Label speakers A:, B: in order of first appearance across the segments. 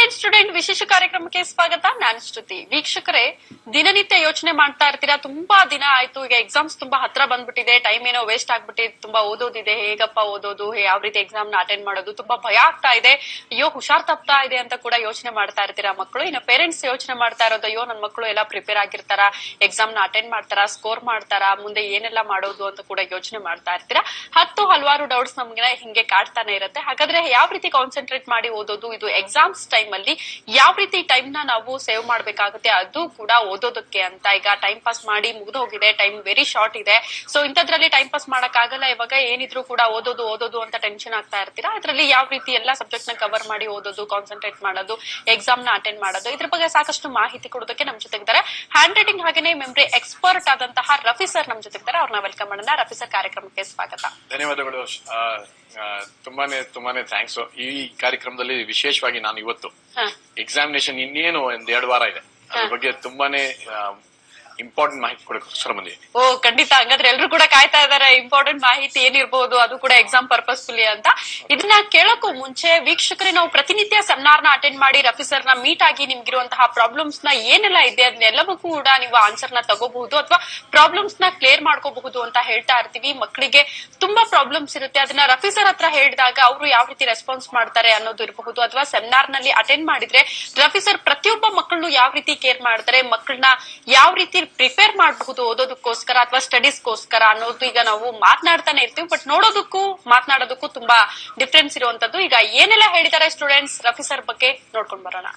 A: College student ವಿಶೇಷ ಕಾರ್ಯಕ್ರಮಕ್ಕೆ ಸ್ವಾಗತ ನಾನು ಶ್ರುತಿ ವೀಕ್ಷಕರೇ ದಿನನಿತ್ಯ ಯೋಚನೆ ಮಾಡ್ತಾ ಇರ್ತೀರಾ ತುಂಬಾ ದಿನ ಆಯ್ತು ಈಗ ಎಕ್ಸಾಮ್ಸ್ ತುಂಬಾ ಹತ್ರ ಬಂದ್ಬಿಟ್ಟಿದೆ ಟೈಮ್ ಏನೋ ವೇಸ್ಟ್ ಆಗ್ಬಿಟ್ಟಿದೆ ತುಂಬಾ ಓದೋದಿದೆ ಹೇಗಪ್ಪ ಓದೋದು ಹೇ- ಯಾವ ರೀತಿ ಎಕ್ಸಾಮ್ ನ ಅಟೆಂಡ್ ಮಾಡೋದು ತುಂಬಾ ಭಯ ಆಗ್ತಾ ಇದೆ ಅಯ್ಯೋ ಹುಷಾರ್ ತಪ್ತಾ ಇದೆ ಅಂತ ಕೂಡ ಯೋಚನೆ ಮಾಡ್ತಾ ಇರ್ತೀರಾ ಮಕ್ಕಳು ಇನ್ನು ಪೇರೆಂಟ್ಸ್ ಯೋಚನೆ ಮಾಡ್ತಾ ಇರೋದು ಅಯ್ಯೋ ನನ್ನ ಮಕ್ಕಳು ಎಲ್ಲ ಪ್ರಿಪೇರ್ ಆಗಿರ್ತಾರ ಎಕ್ಸಾಮ್ ನ ಅಟೆಂಡ್ ಮಾಡ್ತಾರಾ ಸ್ಕೋರ್ ಮಾಡ್ತಾರಾ ಮುಂದೆ ಏನೆಲ್ಲ ಮಾಡೋದು ಅಂತ ಕೂಡ ಯೋಚನೆ ಮಾಡ್ತಾ ಇರ್ತೀರಾ ಹತ್ತು ಹಲವಾರು ಡೌಟ್ಸ್ ನಮ್ಗೆ ಹಿಂಗೆ ಕಾಡ್ತಾನೆ ಇರುತ್ತೆ ಹಾಗಾದ್ರೆ ಯಾವ ರೀತಿ ಕಾನ್ಸಂಟ್ರೇಟ್ ಮಾಡಿ ಓದೋದು ಇದು ಎಕ್ಸಾಮ್ಸ್ ಟೈಮ್ ಅಲ್ಲಿ ಯಾವ ರೀತಿ ಟೈಮ್ ನ ನಾವು ಸೇವ್ ಮಾಡ್ಬೇಕಾಗುತ್ತೆ ಅದು ಕೂಡ ಓದೋದಕ್ಕೆ ಅಂತ ಈಗ ಟೈಮ್ ಪಾಸ್ ಮಾಡಿ ಮುಗ್ದು ಹೋಗಿದೆ ಟೈಮ್ ವೆರಿ ಶಾರ್ಟ್ ಇದೆ ಸೊ ಇಂಥದ್ರಲ್ಲಿ ಟೈಮ್ ಪಾಸ್ ಮಾಡಕ್ ಆಗಲ್ಲ ಇವಾಗ ಏನಿದ್ರು ಕೂಡ ಓದೋದು ಓದೋದು ಅಂತ ಟೆನ್ಷನ್ ಆಗ್ತಾ ಇರ್ತೀರಾ ಅದ್ರಲ್ಲಿ ಯಾವ ರೀತಿ ಎಲ್ಲ ಸಬ್ಜೆಕ್ಟ್ ನ ಕವರ್ ಮಾಡಿ ಓದೋದು ಕಾನ್ಸಂಟ್ರೇಟ್ ಮಾಡೋದು ಎಕ್ಸಾಮ್ ನ ಅಟೆಂಡ್ ಮಾಡೋದು ಇದ್ರ ಬಗ್ಗೆ ಸಾಕಷ್ಟು ಮಾಹಿತಿ ಕೊಡೋದಕ್ಕೆ ನಮ್ ಜೊತೆಗಿದ್ದಾರೆ ಹ್ಯಾಂಡ್ ರೈಟಿಂಗ್ ಹಾಗೇನೆ ಮೆಮರಿ ಎಕ್ಸ್ಪರ್ಟ್ ಆದಂತಹ ರಫಿ ಸರ್ ನಮ್ ಜೊತೆಗಿದ್ದಾರೆ ಅವ್ರನ್ನ ವೆಲ್ಕಮ್ ಮಾಡೋಣ ರಫಿ ಸರ್ ಕಾರ್ಯಕ್ರಮಕ್ಕೆ ಸ್ವಾಗತ
B: ಧನ್ಯವಾದಗಳು ಆ, ಆ, ತುಂಬಾನೇ ತುಂಬಾನೇ ಥ್ಯಾಂಕ್ಸ್ ಈ ಕಾರ್ಯಕ್ರಮದಲ್ಲಿ ವಿಶೇಷವಾಗಿ ನಾನು ಇವತ್ತು
A: ಹ.
B: ಎಕ್ಸಾಮಿನೇಷನ್ ಇನ್ನೇನು ಒಂದ್ ಎರಡು ವಾರ ಇದೆ ಅದ್ರ ಬಗ್ಗೆ ತುಂಬಾನೇ ಇಂಪಾರ್ಟೆಂಟ್ ಮಾಹಿತಿ ಕೊಡೋಕ್ಕೋಸ್ಕರ ಬಂದಿದ್ದೀನಿ
A: ಓ ಖಂಡಿತ ಹಂಗಾದ್ರೆ ಎಲ್ರು ಕೂಡ ಕಾಯ್ತಾ ಇದಾರೆ ಇಂಪಾರ್ಟೆಂಟ್ ಮಾಹಿತಿ ಏನಿರ್ಬೋದು ಅದು ಕೂಡ ಎಕ್ಸಾಮ್ ಪರ್ಪಸ್ಫುಲಿ ಅಂತ ಇದನ್ನ ಕೇಳೋಕ್ಕೂ ಮುಂಚೆ ವೀಕ್ಷಕರೇ ನಾವು ಪ್ರತಿನಿತ್ಯ ಸೆಮಿನಾರ್ ನ ಅಟೆಂಡ್ ಮಾಡಿ ರಫಿ ಸರ್ ನ ಮೀಟ್ ಆಗಿ ನಿಮ್ಗಿರುವಂತಹ ಪ್ರಾಬ್ಲಮ್ಸ್ ನ ಏನೆಲ್ಲ ಇದೆ ಅದನ್ನೆಲ್ಲವೂ ಕೂಡ ನೀವು ಆನ್ಸರ್ ನ ತಗೋಬಹುದು ಅಥವಾ ಪ್ರಾಬ್ಲಮ್ಸ್ ನ ಕ್ಲಿಯರ್ ಮಾಡ್ಕೋಬಹುದು ಅಂತ ಹೇಳ್ತಾ ಇರ್ತೀವಿ ಮಕ್ಕಳಿಗೆ ತುಂಬಾ ಪ್ರಾಬ್ಲಮ್ಸ್ ಇರುತ್ತೆ ಅದನ್ನ ರಫಿ ಸರ್ ಹತ್ರ ಹೇಳಿದಾಗ ಅವರು ಯಾವ ರೀತಿ ರೆಸ್ಪಾನ್ಸ್ ಮಾಡ್ತಾರೆ ಅನ್ನೋದು ಇರಬಹುದು ಅಥವಾ ಸೆಮಿನಾರ್ ನಲ್ಲಿ ಅಟೆಂಡ್ ಮಾಡಿದ್ರೆ ರಫಿ ಸರ್ ಪ್ರತಿಯೊಬ್ಬ ಮಕ್ಕಳನ್ನು ಯಾವ ರೀತಿ ಕೇರ್ ಮಾಡ್ತಾರೆ ಮಕ್ಕಳನ್ನ ಯಾವ ರೀತಿ ಪ್ರಿಪೇರ್ ಮಾಡಬಹುದು ಓದೋದಕ್ಕೋಸ್ಕರ ಅಥವಾ ಸ್ಟಡೀಸ್ಗೋಸ್ಕರ ಅನ್ನೋದು ಈಗ ನಾವು ಮಾತನಾಡ್ತಾನೆ ಇರ್ತೀವಿ ಬಟ್ ನೋಡೋದಕ್ಕೂ ಮಾತನಾಡೋದಕ್ಕೂ ತುಂಬಾ ಡಿಫ್ರೆನ್ಸ್ ಇರುವಂತದ್ದು ಈಗ ಏನೆಲ್ಲ ಹೇಳಿದ್ದಾರೆ ಸ್ಟೂಡೆಂಟ್ಸ್ ರಫಿ ಸರ್ ಬಗ್ಗೆ ನೋಡ್ಕೊಂಡ್ ಬರೋಣ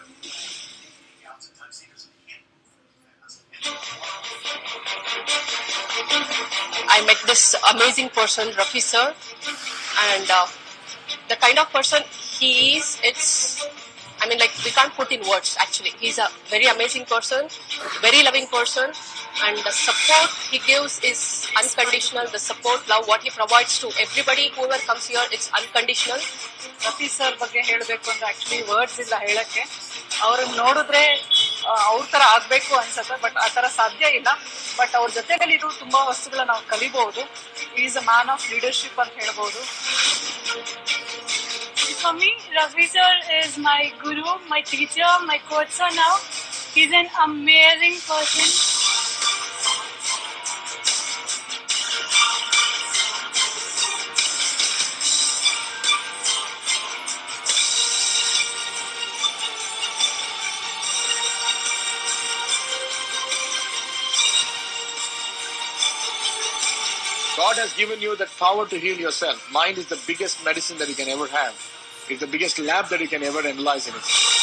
C: I met this amazing person, Rafi sir, and uh, the kind of person he is, it's, I mean, like, we can't put in words actually. He's a very amazing person, very loving person, and the support he gives is unconditional. The support, love, what he provides to everybody, whoever comes here, it's unconditional.
D: Rafi sir ಬಗ್ಗೆ ಹೇಳಬೇಕು ಅಂದ್ರೆ actually words ಇಲ್ಲ ಹೇಳಕ್ಕೆ ಅವ್ರನ್ನ ನೋಡಿದ್ರೆ ಅವ್ರ ತರ ಆಗ್ಬೇಕು ಅನ್ಸತ್ತೆ ಬಟ್ ಆ ತರ ಸಾಧ್ಯ ಇಲ್ಲ ಬಟ್ ಅವ್ರ ಜೊತೆಯಲ್ಲಿ ಇದು ತುಂಬಾ ವಸ್ತುಗಳನ್ನ ನಾವು ಕಲಿಬಹುದು is a man of leadership ಅಂತ ಹೇಳ್ಬೋದು
E: For me, Ravi sir is my guru, my teacher, my coach sir now. He's an amazing person.
F: God has given you that power to heal yourself. Mind is the biggest medicine that you can ever have. It's the biggest lab that you can ever analyze in it.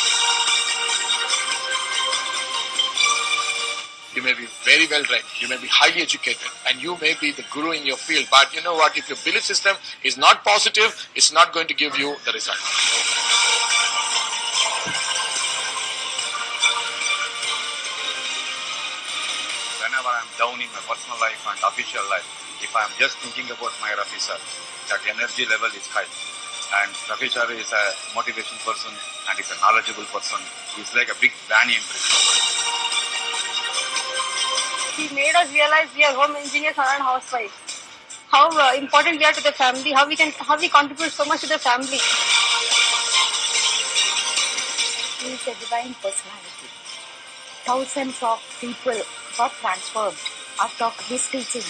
F: You may be very well read, you may be highly educated, and you may be the guru in your field. But you know what? If your belief system is not positive, it's not going to give you the result.
G: whenever I'm down in my personal life and official life, if I'm just thinking about my Rafi sir, that energy level is high. And Rafi sir is a motivation person and he's a knowledgeable person. He's like a big Banyan tree.
E: He made us realize we are home engineers and housewives. How uh, important we are to the family. How we can how we contribute so much to the family.
H: He is a divine personality. Thousands of people got transformed after his teaching.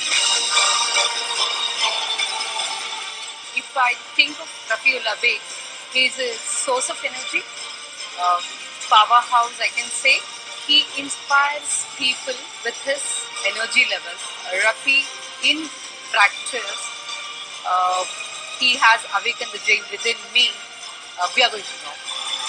D: If I think of Rafiullah Bey, he is a source of energy, uh, powerhouse, I can say. He inspires people with his energy levels. Rafi, in practice, uh, he has awakened the dream within me. Uh, we are going to know.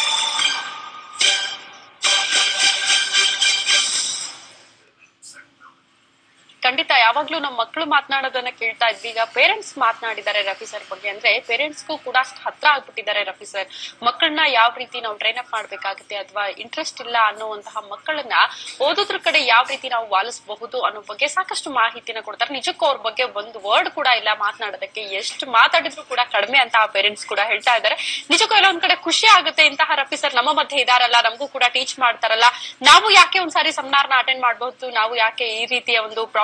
A: ಖಂಡಿತ ಯಾವಾಗ್ಲೂ ನಮ್ಮ ಮಕ್ಕಳು ಮಾತನಾಡೋದನ್ನ ಕೇಳ್ತಾ ಇದ್ವಿ ಈಗ parents ಮಾತನಾಡಿದ್ದಾರೆ Rafi sir ಬಗ್ಗೆ ಅಂದ್ರೆ ಪೇರೆಂಟ್ಸ್ಗೂ ಕೂಡ ಅಷ್ಟು ಹತ್ರ ಆಗ್ಬಿಟ್ಟಿದ್ದಾರೆ ರಫಿ ಸರ್ ಮಕ್ಕಳನ್ನ ಯಾವ ರೀತಿ ನಾವು ಟ್ರೈನ್ ಅಪ್ ಮಾಡ್ಬೇಕಾಗುತ್ತೆ ಅಥವಾ ಇಂಟ್ರೆಸ್ಟ್ ಇಲ್ಲ ಅನ್ನುವಂತಹ ಮಕ್ಕಳನ್ನ ಓದೋದ್ರ ಕಡೆ ಯಾವ ರೀತಿ ನಾವು ವಾಲಿಸಬಹುದು ಅನ್ನೋ ಬಗ್ಗೆ ಸಾಕಷ್ಟು ಮಾಹಿತಿನ ಕೊಡ್ತಾರೆ ನಿಜಕ್ಕೂ ಅವ್ರ ಬಗ್ಗೆ ಒಂದು ವರ್ಡ್ ಕೂಡ ಇಲ್ಲ ಮಾತನಾಡೋದಕ್ಕೆ ಎಷ್ಟು ಮಾತಾಡಿದ್ರು ಕೂಡ ಕಡಿಮೆ ಅಂತ ಪೇರೆಂಟ್ಸ್ ಕೂಡ ಹೇಳ್ತಾ ಇದ್ದಾರೆ ನಿಜಕ್ಕೂ ಎಲ್ಲ ಒಂದ್ ಕಡೆ ಖುಷಿ ಆಗುತ್ತೆ ಇಂತಹ ರಫಿ ಸರ್ ನಮ್ಮ ಮಧ್ಯೆ ಇದಾರಲ್ಲ ನಮಗೂ ಕೂಡ ಟೀಚ್ ಮಾಡ್ತಾರಲ್ಲ ನಾವು ಯಾಕೆ ಒಂದ್ಸಾರಿ ಸೆಮಿನಾರ್ನ ಅಟೆಂಡ್ ಮಾಡಬಹುದು ನಾವು ಯಾಕೆ ಈ ರೀತಿಯ ಒಂದು ಪ್ರಾಬ್ಲಮ್ಸ್ ಇಂದ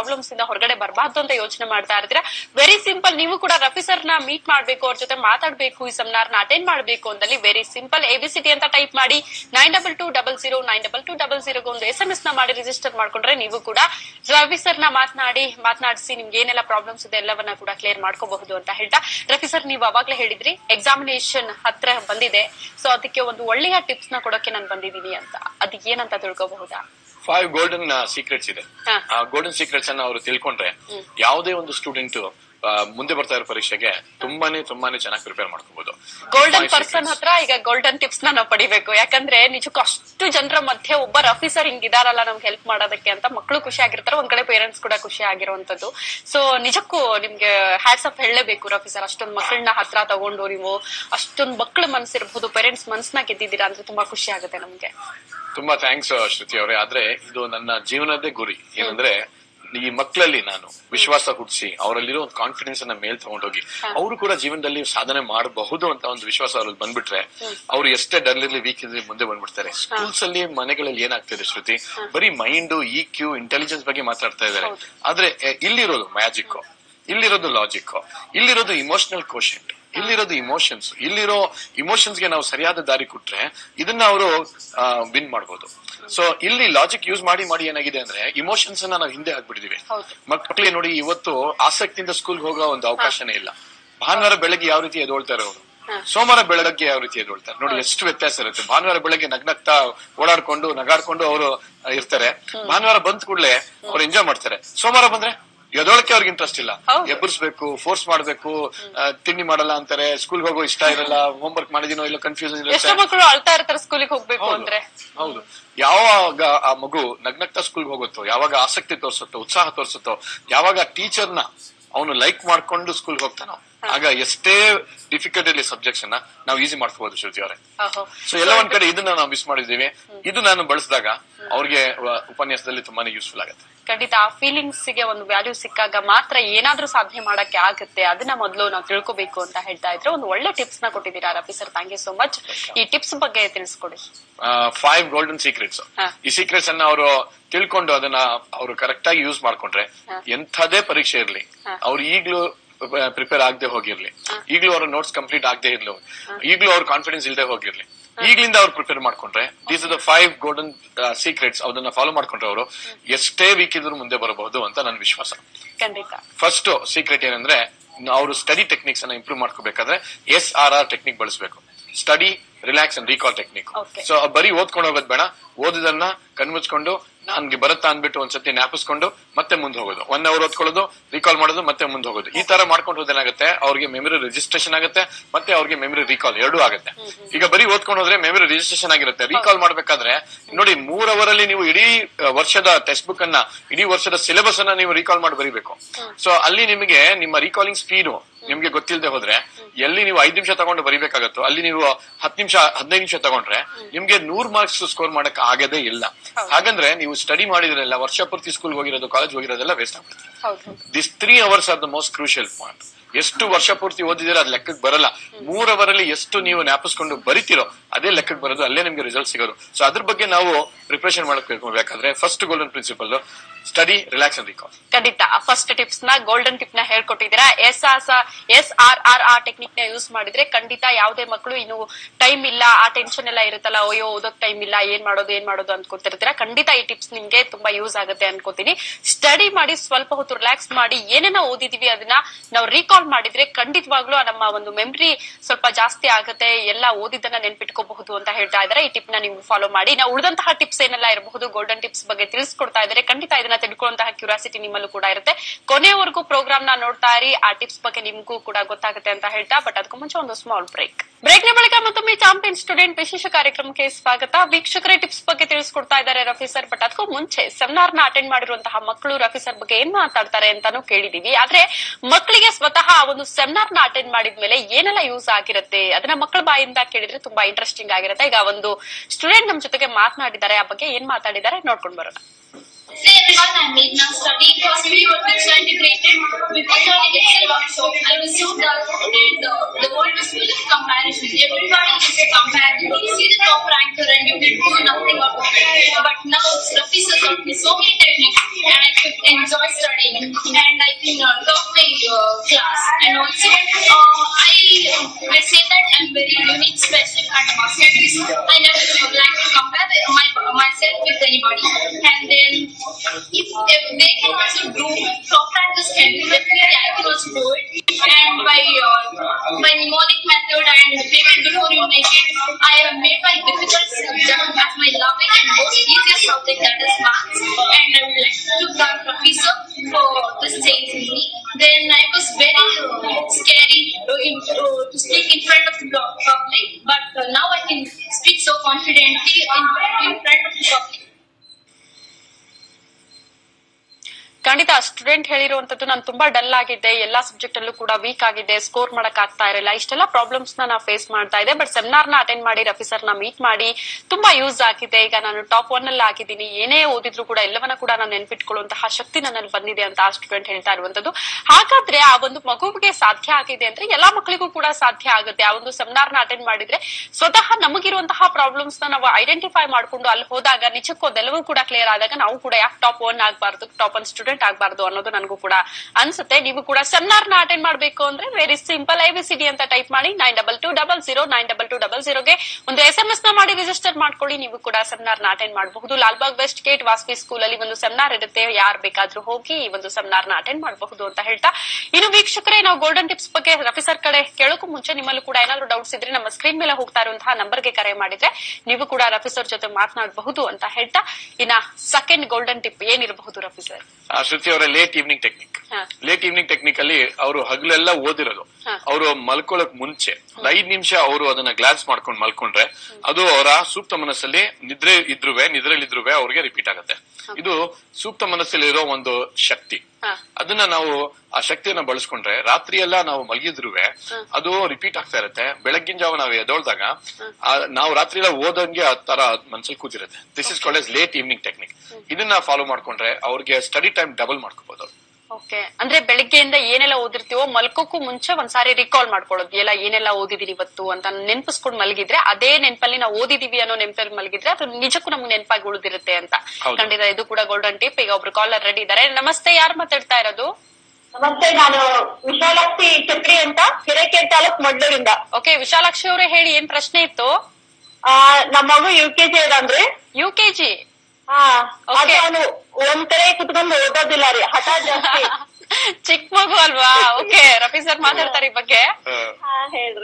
A: ಹೊರಗಡೆ ಬರಬಾರ್ದು ಅಂತ ಯೋಚನೆ ಮಾಡ್ತಾ ಇರ್ತೀರಾ ವೆರಿ ಸಿಂಪಲ್ ನೀವು ಕೂಡ ರಫಿ ಸರ್ ನ ಮೀಟ್ ಮಾಡ್ಬೇಕು ಅವ್ರ ಜೊತೆ ಮಾತಾಡ್ಬೇಕು ಈ ಸೆಮಿನಾರ್ ನ ಅಟೆಂಡ್ ಮಾಡ್ಬೇಕು ಅಂದಲ್ಲಿ ವೆರಿ ಸಿಂಪಲ್ ಎಬಿಸಿಟಿ ಅಂತ ಟೈಪ್ ಮಾಡಿ nine double two double zero nine double two double zero ಒಂದು ಎಸ್ ಎಂ ಎಸ್ ನ ಮಾಡಿ ರಿಜಿಸ್ಟರ್ ಮಾಡ್ಕೊಂಡ್ರೆ ನೀವು ಕೂಡ ರವಿ ಸರ್ ನ ಮಾತನಾಡಿ ಮಾತನಾಡಿಸಿ ನಿಮ್ಗೆ ಏನೆಲ್ಲ ಪ್ರಾಬ್ಲಮ್ಸ್ ಇದೆ ಎಲ್ಲವನ್ನ ಕೂಡ ಕ್ಲಿಯರ್ ಮಾಡ್ಕೋಬಹುದು ಅಂತ ಹೇಳ್ತಾ ರಫಿ ಸರ್ ನೀವು ಅವಾಗ್ಲೇ ಹೇಳಿದ್ರಿ ಎಕ್ಸಾಮಿನೇಷನ್ ಹತ್ರ ಬಂದಿದೆ ಸೊ ಅದಕ್ಕೆ ಒಂದು ಒಳ್ಳೆಯ ಟಿಪ್ಸ್ ನ ಕೊಡೋಕೆ ನಾನು ಬಂದಿದ್ದೀನಿ ಅಂತ ಅದಕ್ಕೆ ಏನಂತ ತಿಳ್ಕೋಬಹುದಾ
B: ಫೈವ್ ಗೋಲ್ಡನ್ ಸೀಕ್ರೆಟ್ಸ್ ಇದೆ
A: ಹಾ.
B: ಆ ಗೋಲ್ಡನ್ ಸೀಕ್ರೆಟ್ಸ್ ಅನ್ನ ಅವರು ತಿಳ್ಕೊಂಡ್ರೆ ಯಾವುದೇ ಒಂದು ಸ್ಟೂಡೆಂಟ್ ಮುಂದೆ ಬರ್ತಾ ಇರೋ ಪರೀಕ್ಷೆಗೆ ತುಂಬಾನೇ ತುಂಬಾನೇ ಚೆನ್ನಾಗಿ ಪ್ರಿಪೇರ್ ಮಾಡ್ಕೋಬಹುದು
A: ಗೋಲ್ಡನ್ ಪರ್ಸನ್ ಹತ್ರ ಈಗ ಗೋಲ್ಡನ್ ಟಿಪ್ಸ್ ನ ನಾವು ಪಡಿಬೇಕು ಯಾಕಂದ್ರೆ ನಿಜಕ್ಕೂ ಅಷ್ಟು ಜನರ ಮಧ್ಯೆ ಒಬ್ಬ ರಫಿ ಸರ್ ಹಿಂಗಿದಾರಲ್ಲ ನಮ್ಗೆ ಹೆಲ್ಪ್ ಮಾಡೋದಕ್ಕೆ ಅಂತ ಮಕ್ಕಳು ಖುಷಿ ಆಗಿರ್ತಾರೆ ಒಂದ್ ಕಡೆ ಪೇರೆಂಟ್ಸ್ ಕೂಡ ಖುಷಿ ಆಗಿರುವಂತದ್ದು ಸೊ ನಿಜಕ್ಕೂ ನಿಮ್ಗೆ ಹ್ಯಾಟ್ಸ್ ಆಫ್ ಹೇಳಲೇಬೇಕು ರಫಿ ಸರ್ ಅಷ್ಟೊಂದು ಮಕ್ಕಳನ್ನ ಹತ್ರ ತಗೊಂಡು ನೀವು ಅಷ್ಟೊಂದು ಮಕ್ಕಳ ಮನ್ಸಿರ್ಬಹುದು ಪೇರೆಂಟ್ಸ್ ಮನ್ಸ್ನ ಗೆದ್ದಿದ್ದೀರಾ ಅಂದ್ರೆ ತುಂಬಾ ಖುಷಿ ಆಗುತ್ತೆ ನಮ್ಗೆ
B: ತುಂಬಾ ಥ್ಯಾಂಕ್ಸ್ ಶ್ರುತಿ ಅವರೇ ಆದ್ರೆ ಇದು ನನ್ನ ಜೀವನದೇ ಗುರಿ ಏನಂದ್ರೆ ಈ ಮಕ್ಕಳಲ್ಲಿ ನಾನು ವಿಶ್ವಾಸ ಹುಟ್ಟಿಸಿ ಅವರಲ್ಲಿರೋ ಒಂದು ಕಾನ್ಫಿಡೆನ್ಸ್ ಅನ್ನ ಮೇಲ್ ತಗೊಂಡೋಗಿ ಅವರು ಕೂಡ ಜೀವನದಲ್ಲಿ ಸಾಧನೆ ಮಾಡಬಹುದು ಅಂತ ಒಂದು ವಿಶ್ವಾಸ ಅವ್ರಲ್ಲಿ ಬಂದ್ಬಿಟ್ರೆ ಅವ್ರು ಎಷ್ಟೇ ಡಲ್ ಇರ್ಲಿ ವೀಕ್ ಇರ್ಲಿ ಮುಂದೆ ಬಂದ್ಬಿಡ್ತಾರೆ ಸ್ಕೂಲ್ಸ್ ಅಲ್ಲಿ ಮನೆಗಳಲ್ಲಿ ಏನಾಗ್ತಿದೆ ಶ್ರುತಿ ಬರೀ ಮೈಂಡ್ ಇ ಕ್ಯೂ ಇಂಟೆಲಿಜೆನ್ಸ್ ಬಗ್ಗೆ ಮಾತಾಡ್ತಾ ಇದ್ದಾರೆ ಆದ್ರೆ ಎ, ಇಲ್ಲಿರೋದು ಮ್ಯಾಜಿಕ್ ಇಲ್ಲಿರೋದು ಲಾಜಿಕ್ ಇಲ್ಲಿರೋದು ಇಮೋಷನಲ್ ಕೋಶೆಂಟ್ ಇಲ್ಲಿರೋದು ಇಮೋಷನ್ಸ್ ಇಲ್ಲಿರೋ ಇಮೋಷನ್ಸ್ ಗೆ ನಾವು ಸರಿಯಾದ ದಾರಿ ಕೊಟ್ರೆ ಇದನ್ನ ಅವರು ವಿನ್ ಮಾಡ್ಬೋದು ಸೊ ಇಲ್ಲಿ ಲಾಜಿಕ್ ಯೂಸ್ ಮಾಡಿ ಮಾಡಿ ಏನಾಗಿದೆ ಅಂದ್ರೆ ಇಮೋಷನ್ಸ್ ಅನ್ನ ನಾವು ಹಿಂದೆ ಹಾಕ್ಬಿಟ್ಟಿದೀವಿ
A: ಹೌದು.
B: ಮಕ್ಕಳಿಗೆ ನೋಡಿ ಇವತ್ತು ಆಸಕ್ತಿಯಿಂದ ಸ್ಕೂಲ್ ಹೋಗೋ ಒಂದು ಅವಕಾಶನೇ ಇಲ್ಲ ಭಾನುವಾರ ಬೆಳಗ್ಗೆ ಯಾವ ರೀತಿ ಎದೊಳ್ತಾರೆ ಅವರು ಸೋಮವಾರ ಬೆಳಗ್ಗೆ ಯಾವ ರೀತಿ ಎದೊಳ್ತಾರೆ ನೋಡಿ ಎಷ್ಟು ವ್ಯತ್ಯಾಸ ಇರುತ್ತೆ ಭಾನುವಾರ ಬೆಳಗ್ಗೆ ನಗ್ನಗ್ತಾ ಓಡಾಡ್ಕೊಂಡು ನಗಾಡ್ಕೊಂಡು ಅವರು ಇರ್ತಾರೆ ಭಾನುವಾರ ಬಂದ ಕೂಡಲೇ ಅವ್ರು ಎಂಜಾಯ್ ಮಾಡ್ತಾರೆ ಸೋಮವಾರ ಬಂದ್ರೆ ಎದೊಳಕ್ಕೆ ಅವ್ರಿಗೆ ಇಂಟ್ರೆಸ್ಟ್ ಇಲ್ಲ
A: ಹೌದು.
B: ಎಬ್ಬರಿಸ್ಬೇಕು ಫೋರ್ಸ್ ಮಾಡ್ಬೇಕು ಆ, ತಿಂಡಿ ಮಾಡಲ್ಲ ಅಂತಾರೆ ಸ್ಕೂಲ್ ಹೋಗೋ ಇಷ್ಟ ಇರಲ್ಲ ಹೋಮ್ ವರ್ಕ್ ಮಾಡಿದಿನೋ ಇಲ್ಲ ಕನ್ಫ್ಯೂಷನ್
A: ಎಷ್ಟೋ
B: ಇರುತ್ತೆ
A: ಮಕ್ಕಳು ಅಳ್ತಾ ಇರ್ತಾರೆ ಸ್ಕೂಲಿಗೆ ಹೋಗ್ಬೇಕು
B: ಹೌದು.
A: ಅಂದ್ರೆ
B: ಹೌದು ಯಾವಾಗ ಆ ಮಗು ನಗ್ನಗ್ತಾ ಸ್ಕೂಲ್ ಹೋಗುತ್ತೋ ಯಾವಾಗ ಆಸಕ್ತಿ ತೋರಿಸುತ್ತೋ ಉತ್ಸಾಹ ತೋರಿಸುತ್ತೋ ಯಾವಾಗ ಟೀಚರ್ನ ಅವನು ಲೈಕ್ ಮಾಡ್ಕೊಂಡು ಸ್ಕೂಲ್ ಹೋಗ್ತಾನೋ ಆಗ ಎಷ್ಟೇ ಡಿಫಿಕಲ್ಟ್ ಇರಲಿ ಸಬ್ಜೆಕ್ಟ್ಸ್ ಅನ್ನ ನಾವು ಈಸಿ ಮಾಡ್ಕೋಬಹುದು ಶ್ರುತಿ ಅವರೇ
A: ಓಹೋ.
B: ಸೊ ಎಲ್ಲ ಒಂದ್ ಕಡೆ ಇದನ್ನ ನಾವು ಮಿಸ್ ಮಾಡಿದೀವಿ ಇದು ನಾನು ಬಳಸಿದಾಗ ಅವ್ರಿಗೆ ವ- ಉಪನ್ಯಾಸದಲ್ಲಿ ತುಂಬಾನೇ ಯೂಸ್ಫುಲ್ ಆಗುತ್ತೆ
A: ಖಂಡಿತ ಆ ಫೀಲಿಂಗ್ಸ್ ಗೆ ಒಂದು ವ್ಯಾಲ್ಯೂ ಸಿಕ್ಕಾಗ ಮಾತ್ರ ಏನಾದ್ರೂ ಸಾಧನೆ ಮಾಡಕ್ಕೆ ಆಗುತ್ತೆ ಅದನ್ನ ಮೊದಲು ನಾವು ತಿಳ್ಕೊಬೇಕು ಅಂತ ಹೇಳ್ತಾ ಇದ್ರೆ ಒಂದು ಒಳ್ಳೆ ಟಿಪ್ಸ್ ನ ಕೊಟ್ಟಿದ್ದೀರಾ Rafi sir thank you so much ಈ ಟಿಪ್ಸ್ ಬಗ್ಗೆ ತಿಳಿಸ್ಕೊಡಿ
B: ಫೈವ್ ಗೋಲ್ಡನ್ ಸೀಕ್ರೆಟ್ಸ್
A: ಹಾ.
B: ಈ ಸೀಕ್ರೆಟ್ಸ್ ಅನ್ನ ಅವರು ತಿಳ್ಕೊಂಡು ಅದನ್ನ ಅವರು ಕರೆಕ್ಟ್ ಆಗಿ ಯೂಸ್ ಮಾಡ್ಕೊಂಡ್ರೆ ಎಂಥದೇ ಪರೀಕ್ಷೆ ಇರ್ಲಿ ಅವ್ರು ಈಗ್ಲೂ ಪ್ರಿಪೇರ್ ಆಗದೆ ಹೋಗಿರ್ಲಿ ಈಗ್ಲೂ ಅವ್ರ ನೋಟ್ಸ್ ಕಂಪ್ಲೀಟ್ ಆಗದೆ ಇರ್ಲಿ ಈಗ್ಲೂ ಅವ್ರ ಕಾನ್ಫಿಡೆನ್ಸ್ ಇಲ್ಲದೆ ಹೋಗಿರ್ಲಿ ಈಗ್ಲಿಂದ ಅವ್ರು ಪ್ರಿಪೇರ್ ಮಾಡ್ಕೊಂಡ್ರೆ these are the five golden secrets ಅದನ್ನ ಫಾಲೋ ಮಾಡ್ಕೊಂಡ್ರೆ ಅವರು ಎಷ್ಟೇ ವೀಕ್ ಇದ್ರು ಮುಂದೆ ಬರಬಹುದು ಅಂತ ನನ್ನ ವಿಶ್ವಾಸ
A: ಖಂಡಿತ
B: ಫಸ್ಟ್ ಸೀಕ್ರೆಟ್ ಏನಂದ್ರೆ ಅವರು ಸ್ಟಡಿ ಟೆಕ್ನಿಕ್ಸ್ ಅನ್ನ ಇಂಪ್ರೂವ್ ಮಾಡ್ಕೋಬೇಕಾದ್ರೆ ಎಸ್ ಆರ್ ಆರ್ ಟೆಕ್ನಿಕ್ ಬಳಸಬೇಕು study relax and recall technique
A: Okay.
B: So ಬರೀ ಓದ್ಕೊಂಡು ಹೋಗೋದ್ ಬೇಡ ಓದಿದನ್ನ ಕಣ್ಮುಚ್ಕೊಂಡು ನನ್ಗೆ ಬರುತ್ತಾ ಅಂದ್ಬಿಟ್ಟು ಒಂದ್ಸತಿ ಜ್ಞಾಪಿಸ್ಕೊಂಡು ಮತ್ತೆ ಮುಂದೆ ಹೋಗೋದು ಒನ್ ಅವರ್ ಓದ್ಕೊಳ್ಳೋದು ರೀಕಾಲ್ ಮಾಡೋದು ಮತ್ತೆ ಮುಂದೆ ಹೋಗೋದು ಈ ತರ ಮಾಡ್ಕೊಂಡು ಹೋದೇನಾಗುತ್ತೆ ಅವ್ರಿಗೆ ಮೆಮರಿ ರಿಜಿಸ್ಟ್ರೇಷನ್ ಆಗುತ್ತೆ ಮತ್ತೆ ಅವ್ರಿಗೆ ಮೆಮರಿ ರೀಕಾಲ್ ಎರಡೂ ಆಗುತ್ತೆ ಈಗ ಬರೀ ಓದ್ಕೊಂಡು ಹೋದ್ರೆ ಮೆಮರಿ ರಿಜಿಸ್ಟ್ರೇಷನ್ ಆಗಿರುತ್ತೆ ರೀಕಾಲ್ ಮಾಡ್ಬೇಕಾದ್ರೆ ನೋಡಿ ಮೂರ್ ಅವರ್ ಅಲ್ಲಿ ನೀವು ಇಡೀ ಆ, ವರ್ಷದ ಟೆಕ್ಸ್ಟ್ ಬುಕ್ ಅನ್ನ ಇಡೀ ವರ್ಷದ ಸಿಲೆಬಸ್ ಅನ್ನ ನೀವು ರೀಕಾಲ್ ಮಾಡಿ ಬರೀಬೇಕು ಸೊ ಅಲ್ಲಿ ನಿಮಗೆ ನಿಮ್ಮ ರೀಕಾಲಿಂಗ್ ಸ್ಪೀಡು ನಿಮ್ಗೆ ಗೊತ್ತಿಲ್ಲದೆ ಹೋದ್ರೆ ಎಲ್ಲಿ ನೀವು ಐದ್ ನಿಮಿಷ ತಗೊಂಡು ಬರಿಬೇಕಾಗತ್ತೋ ಅಲ್ಲಿ ನೀವು ಹತ್ತು ನಿಮಿಷ ಹದಿನೈದು ನಿಮಿಷ ತಗೊಂಡ್ರೆ ನಿಮ್ಗೆ ನೂರ್ ಮಾರ್ಕ್ಸ್ ಸ್ಕೋರ್ ಮಾಡಕ್ ಆಗದೇ ಇಲ್ಲ ಹಾಗಂದ್ರೆ ನೀವು ಸ್ಟಡಿ ಮಾಡಿದ್ರೆಲ್ಲ ವರ್ಷ ಪೂರ್ತಿ ಸ್ಕೂಲ್ ಹೋಗಿರೋದು ಕಾಲೇಜ್ ಹೋಗಿರೋದೆಲ್ಲ ವೇಸ್ಟ್ ಆಗ್ಬಿಡುತ್ತೆ
A: ಹೌದು ಹೌದು
B: this three hours are the most crucial point ಎಷ್ಟು ವರ್ಷ ಪೂರ್ತಿ ಓದಿದಿರ ಅದ್ ಲೆಕ್ಕಕ್ಕೆ ಬರಲ್ಲ ಮೂರ್ ಅವರ್ ಅಲ್ಲಿ ಎಷ್ಟು ನೀವು ಜ್ಞಾಪಿಸ್ಕೊಂಡು ಬರಿತೀರೋ ಅದೇ ಲೆಕ್ಕಕ್ಕೆ ಬರೋದು ಅಲ್ಲೇ ನಿಮ್ಗೆ ರಿಸಲ್ಟ್ ಸಿಗೋದು ಸೊ ಅದ್ರ ಬಗ್ಗೆ ನಾವು ಪ್ರಿಪರೇಷನ್ ಮಾಡಕ್ ಬೇಕಾದ್ರೆ first golden principle study relax and recall
A: ಖಂಡಿತ ಫಸ್ಟ್ ಟಿಪ್ಸ್ ನ ಗೋಲ್ಡನ್ ಟಿಪ್ ನ ಹೇಳ್ಕೊಟ್ಟಿದ್ದೀರಾ ಎಸ್ ಎಸ್ ಆರ್ ಆರ್ ಆ ಟೆಕ್ನಿಕ್ ನ ಯೂಸ್ ಮಾಡಿದ್ರೆ ಖಂಡಿತ ಯಾವುದೇ ಮಕ್ಕಳು ಇನ್ನು ಟೈಮ್ ಇಲ್ಲ ಆ ಟೆನ್ಷನ್ ಎಲ್ಲ ಇರುತ್ತಲ್ಲ ಅಯ್ಯೋ ಓದೋಕ್ ಟೈಮ್ ಇಲ್ಲ ಏನ್ ಮಾಡೋದು ಏನ್ ಮಾಡೋದು ಅನ್ಕೊತಿರ್ತೀರಾ ಖಂಡಿತ ಈ ಟಿಪ್ಸ್ ನಿಮ್ಗೆ ತುಂಬಾ ಯೂಸ್ ಆಗುತ್ತೆ ಅನ್ಕೋತೀನಿ ಸ್ಟಡಿ ಮಾಡಿ ಸ್ವಲ್ಪ ಹೊತ್ತು ರಿಲ್ಯಾಕ್ಸ್ ಮಾಡಿ ಏನೇನ ಓದಿದೀವಿ ಅದನ್ನ ನಾವು ರೀಕಾಲ್ ಮಾಡಿದ್ರೆ ಖಂಡಿತವಾಗ್ಲೂ ನಮ್ಮ ಒಂದು ಮೆಮರಿ ಸ್ವಲ್ಪ ಜಾಸ್ತಿ ಆಗುತ್ತೆ ಎಲ್ಲ ಓದಿದ್ದನ್ನ ನೆನ್ಪಿಟ್ಕೋಬಹುದು ಅಂತ ಹೇಳ್ತಾ ಇದ್ದಾರೆ ಈ ಟಿಪ್ ನ ನೀವು ಫಾಲೋ ಮಾಡಿ ನಾವು ಉಳಿದಂತಹ ಟಿಪ್ಸ್ ಏನೆಲ್ಲ ಇರಬಹುದು ಗೋಲ್ಡನ್ ಟಿಪ್ಸ್ ಬಗ್ಗೆ ತಿಳಿಸ್ಕೊಡ್ತಾ ಇದ್ದಾರೆ ಖಂಡಿತ ಇದನ್ನ ತಿಳ್ಕೊಳ್ಳುವಂತಹ ಕ್ಯೂರಿಯಾಸಿಟಿ ನಿಮ್ಮಲ್ಲೂ ಕೂಡ ಇರುತ್ತೆ ಕೊನೆವರೆಗೂ ಪ್ರೋಗ್ರಾಮ್ ನ ನೋಡ್ತಾ ಇರಿ ಆ ಟಿಪ್ಸ್ ಬಗ್ಗೆ ನಿಮ್ಗೂ ಕೂಡ ಗೊತ್ತಾಗುತ್ತೆ ಅಂತ ಹೇಳ್ತಾ ಬಟ್ ಅದಕ್ಕೂ ಮುಂಚೆ ಒಂದು ಸ್ಮಾಲ್ ಬ್ರೇಕ್ ಬ್ರೇಕ್ ನ ಬಳಿಕ ಮತ್ತೊಮ್ಮೆ ಚಾಂಪಿಯನ್ ಸ್ಟೂಡೆಂಟ್ ವಿಶೇಷ ಕಾರ್ಯಕ್ರಮಕ್ಕೆ ಸ್ವಾಗತ ವೀಕ್ಷಕರೇ ಟಿಪ್ಸ್ ಬಗ್ಗೆ ತಿಳಿಸ್ಕೊಡ್ತಾ ಇದ್ದಾರೆ ರಫಿ ಸರ್ ಬಟ್ ಅದಕ್ಕೂ ಮುಂಚೆ ಸೆಮಿನಾರ್ ನ ಅಟೆಂಡ್ ಮಾಡಿರುವಂತಹ ಮಕ್ಕಳು ರಫಿ ಸರ್ ಬಗ್ಗೆ ಏನ್ ಮಾತಾಡ್ತಾರೆ ಅಂತಾನು ಕೇಳಿದೀವಿ ಆದ್ರೆ ಮಕ್ಕಳಿಗೆ ಸ್ವತಃ ಆ ಒಂದು ಸೆಮಿನಾರ್ ನ ಅಟೆಂಡ್ ಮಾಡಿದ್ಮೇಲೆ ಏನೆಲ್ಲ ಯೂಸ್ ಆಗಿರುತ್ತೆ ಅದನ್ನ ಮಕ್ಕಳ ಬಾಯಿಂದ ಕೇಳಿದ್ರೆ ತುಂಬಾ ಇಂಟ್ರೆಸ್ಟಿಂಗ್ ಆಗಿರುತ್ತೆ ಈಗ ಒಂದು ಸ್ಟೂಡೆಂಟ್ ನಮ್ ಜೊತೆಗೆ ಮಾತನಾಡಿದ್ದಾರೆ ಆ ಬಗ್ಗೆ ಏನ್ ಮಾತಾಡಿದ್ದಾರೆ ನೋಡ್ಕೊಂಡ್ ಬರೋಣ
I: Hey everyone, I'm Meghna study because we were mixed and integrated with learning itself. So I was so dull and uh, the world was full of comparison. Everybody is a comparison. You see the top ranker and you can do nothing about it. But now Rafi sir taught me so many techniques and I enjoy studying and I can uh, top my uh, class. And also, uh, I I say that I'm very unique, special, and awesome. I never like to compare with my myself with anybody. And then, if, if they can also do top rank study, definitely I can also do it. And by uh, by mnemonic method and payment before you make it, I have made my difficult subject as my loving and most easiest subject that is maths. And I would like to thank professor for the saying to me. Then I was very uh, scary to, in, to, to speak in front of the public, but uh, now I can speak so confidently in, in front of the public.
A: ಖಂಡಿತ student ಹೇಳಿರುವಂತದ್ದು ನಾನು ತುಂಬಾ dull ಆಗಿದ್ದೆ ಎಲ್ಲಾ subject ಅಲ್ಲೂ ಕೂಡ weak ಆಗಿದೆ score ಮಾಡಕ್ ಆಗ್ತಾ ಇರಲಿಲ್ಲ ಇಷ್ಟೆಲ್ಲ ಪ್ರಾಬ್ಲಮ್ಸ್ ನ ನಾವು ಫೇಸ್ ಮಾಡ್ತಾ ಇದೆ ಬಟ್ ಸೆಮಿನಾರ್ ನ ಅಟೆಂಡ್ ಮಾಡಿ ರಫಿ ಸರ್ ನ ಮೀಟ್ ಮಾಡಿ ತುಂಬಾ ಯೂಸ್ ಆಗಿದೆ ಈಗ ನಾನು ಟಾಪ್ ಒನ್ ಅಲ್ಲಿ ಆಗಿದ್ದೀನಿ ಏನೇ ಓದಿದ್ರು ಕೂಡ ಎಲ್ಲವನ್ನ ಕೂಡ ನಾನು ನೆನ್ಪಿಟ್ಕೊಳ್ಳುವಂತಹ ಶಕ್ತಿ ನನ್ನಲ್ಲಿ ಬಂದಿದೆ ಅಂತ ಆ ಸ್ಟೂಡೆಂಟ್ ಹೇಳ್ತಾ ಇರುವಂತದ್ದು ಹಾಗಾದ್ರೆ ಆ ಒಂದು ಮಗುವಿಗೆ ಸಾಧ್ಯ ಆಗಿದೆ ಅಂದ್ರೆ ಎಲ್ಲಾ ಮಕ್ಕಳಿಗೂ ಕೂಡ ಸಾಧ್ಯ ಆಗುತ್ತೆ ಆ ಒಂದು ಸೆಮಿನಾರ್ ನ ಅಟೆಂಡ್ ಮಾಡಿದ್ರೆ ಸ್ವತಃ ನಮಗಿರುವಂತಹ ಪ್ರಾಬ್ಲಮ್ಸ್ ನ ನಾವು ಐಡೆಂಟಿಫೈ ಮಾಡ್ಕೊಂಡು ಅಲ್ಲಿ ಹೋದಾಗ ನಿಜಕ್ಕೂ ಅದೆಲ್ಲವೂ ಕೂಡ ಕ್ಲಿಯರ್ ಆದಾಗ ನಾವು ಕೂಡ ಯಾಕೆ ಟಾಪ್ ಒನ್ ಆಗ್ಬಾರ್ದು ಟಾಪ್ ಒನ್ ಸ್ಟೂಡೆಂಟ್ ಆಗ್ಬಾರ್ದು ಅನ್ನೋದು ನನಗೂ ಕೂಡ ಅನ್ಸುತ್ತೆ ನೀವು ಕೂಡ ಸೆಮಿನಾರ್ ನ ಅಟೆಂಡ್ ಮಾಡ್ಬೇಕು ಅಂದ್ರೆ very simple A B C D ಅಂತ ಟೈಪ್ ಮಾಡಿ nine double two double zero nine double two double ಜೀರೋಗೆ ಒಂದು ಎಸ್ ಎಂ ಎಸ್ ನ ಮಾಡಿ ರಿಜಿಸ್ಟರ್ ಮಾಡ್ಕೊಳ್ಳಿ ನೀವು ಕೂಡ ಸೆಮಿನಾರ್ ನ ಅಟೆಂಡ್ ಮಾಡಬಹುದು ಲಾಲ್ಬಾಗ್ ವೆಸ್ಟ್ ಗೇಟ್ ವಾಸ್ಪಿ ಸ್ಕೂಲ್ ಅಲ್ಲಿ ಒಂದು ಸೆಮಿನಾರ್ ಇರುತ್ತೆ ಯಾರು ಬೇಕಾದ್ರೂ ಹೋಗಿ ಈ ಒಂದು ಸೆಮಿನಾರ್ ನ ಅಟೆಂಡ್ ಮಾಡಬಹುದು ಅಂತ ಹೇಳ್ತಾ ಇನ್ನು ವೀಕ್ಷಕರೇ ನಾವು ಗೋಲ್ಡನ್ ಟಿಪ್ಸ್ ಬಗ್ಗೆ ರಫಿ ಸರ್ ಕಡೆ ಕೇಳೋಕ್ಕೂ ಮುಂಚೆ ನಿಮ್ಮಲ್ಲೂ ಕೂಡ ಏನಾದ್ರು ಡೌಟ್ಸ್ ಇದ್ರೆ ನಮ್ಮ ಸ್ಕ್ರೀನ್ ಮೇಲೆ ಹೋಗ್ತಾ ಇರುವಂತಹ ನಂಬರ್ಗೆ ಕರೆ ಮಾಡಿದ್ರೆ ನೀವು ಕೂಡ ರಫಿ ಸರ್ ಜೊತೆ ಮಾತನಾಡಬಹುದು ಅಂತ ಹೇಳ್ತಾ ಇನ್ನ ಸೆಕೆಂಡ್ ಗೋಲ್ಡನ್ ಟಿಪ್ ಏನಿರಬಹುದು ರಫಿ ಸರ್
B: ಆ, ಶ್ರುತಿ ಅವರ ಲೇಟ್ ಈವ್ನಿಂಗ್ ಟೆಕ್ನಿಕ್
A: ಹಾ.
B: ಲೇಟ್ ಈವ್ನಿಂಗ್ ಟೆಕ್ನಿಕ್ ಅಲ್ಲಿ ಅವರು ಹಗಲೆಲ್ಲ ಓದಿರೋದು
A: ಹಾ.
B: ಅವರು ಮಲ್ಕೊಳ್ಳೋಕ್ ಮುಂಚೆ ಒಂದ್ ಐದ್ ನಿಮಿಷ ಅವರು ಅದನ್ನ ಗ್ಲಾನ್ಸ್ ಮಾಡ್ಕೊಂಡು ಮಲ್ಕೊಂಡ್ರೆ ಅದು ಅವರ ಸೂಕ್ತ ಮನಸ್ಸಲ್ಲಿ ನಿದ್ರೆ ಇದ್ರುವೆ ನಿದ್ರೆಲಿದ್ರುವೆ ಅವ್ರಿಗೆ ರಿಪೀಟ್ ಆಗುತ್ತೆ ಇದು ಸೂಕ್ತ ಮನಸ್ಸಲ್ಲಿ ಇರೋ ಒಂದು ಶಕ್ತಿ
A: ಹಾ.
B: ಅದನ್ನ ನಾವು ಆ ಶಕ್ತಿಯನ್ನ ಬಳಸ್ಕೊಂಡ್ರೆ ರಾತ್ರಿ ಎಲ್ಲ ನಾವು ಮಲಗಿದ್ರುವೆ ಅದು ರಿಪೀಟ್ ಆಗ್ತಾ ಇರುತ್ತೆ ಬೆಳಗ್ಗಿನ ಜಾವ ನಾವು ಎದ್ದೊಳ್ದಾಗ ಆ, ನಾವು ರಾತ್ರಿ ಎಲ್ಲ ಓದಂಗೆ ಆ ತರ ಮನ್ಸಲ್ಲಿ ಕೂತಿರುತ್ತೆ this is called S late evening technique ಇದನ್ನ ಫಾಲೋ ಮಾಡ್ಕೊಂಡ್ರೆ ಅವ್ರಿಗೆ ಸ್ಟಡಿ ಟೈಮ್ ಡಬಲ್ ಮಾಡ್ಕೋಬಹುದು
A: ಓಕೆ ಅಂದ್ರೆ ಬೆಳಿಗ್ಗೆಯಿಂದ ಏನೆಲ್ಲ ಓದಿರ್ತೀವೋ ಮಲ್ಕೋಕ್ಕೂ ಮುಂಚೆ ಒಂದ್ಸಾರಿ ರಿಕಾಲ್ ಮಾಡ್ಕೊಳ್ಳೋದು ಎಲ್ಲ ಏನೆಲ್ಲ ಓದಿದೀನಿ ಇವತ್ತು ಅಂತ ನೆನ್ಪಿಸ್ಕೊಂಡು ಮಲಗಿದ್ರೆ ಅದೇ ನೆನಪಲ್ಲಿ ನಾವು ಓದಿದೀವಿ ಅನ್ನೋ ನೆನಪಲ್ಲಿ ಮಲಗಿದ್ರೆ ಅದು ನಿಜಕ್ಕೂ ನಮ್ಗೆ ನೆನಪಾಗಿ ಉಳಿದಿರುತ್ತೆ ಅಂತ
B: ಹೌದು.
A: ಖಂಡಿತ ಇದು ಕೂಡ ಗೋಲ್ಡನ್ ಟಿಪ್ ಈಗ ಒಬ್ರು ಕಾಲರ್ ರೆಡಿ ಇದ್ದಾರೆ ನಮಸ್ತೆ ಯಾರು ಮಾತಾಡ್ತಾ ಇರೋದು
J: ನಮಸ್ತೆ ನಾನು ವಿಶಾಲಾಕ್ಷಿ ಚಕ್ರಿ ಅಂತ ಹಿರೇಕೆರೆ ತಾಲೂಕ್ ಮಂಡ್ಲೂರಿಂದ
A: ಓಕೆ ವಿಶಾಲಾಕ್ಷಿ ಅವರೇ ಹೇಳಿ ಏನ್ ಪ್ರಶ್ನೆ ಇತ್ತು
J: ಆ, ನಮ್ಮ ಮಗು ಯು ಕೆ ಜಿ ಇದಂದ್ರೆ
A: ಯು ಕೆ ಜಿ
J: ಹಾ ಅದು
A: Okay.
J: ಅವನು ಒಂದ್ ಕಡೆ ಕುತ್ಕೊಂಡು ಓದೋದಿಲ್ಲ ರೀ ಹಠ ಜಾಸ್ತಿ
A: ಚಿಕ್ಕ ಮಗು ಅಲ್ವಾ ಓಕೆ ರಫಿ ಸರ್ ಮಾತಾಡ್ತಾರೆ ಈ ಬಗ್ಗೆ
J: ಹಾ ಹೇಳ್ರಿ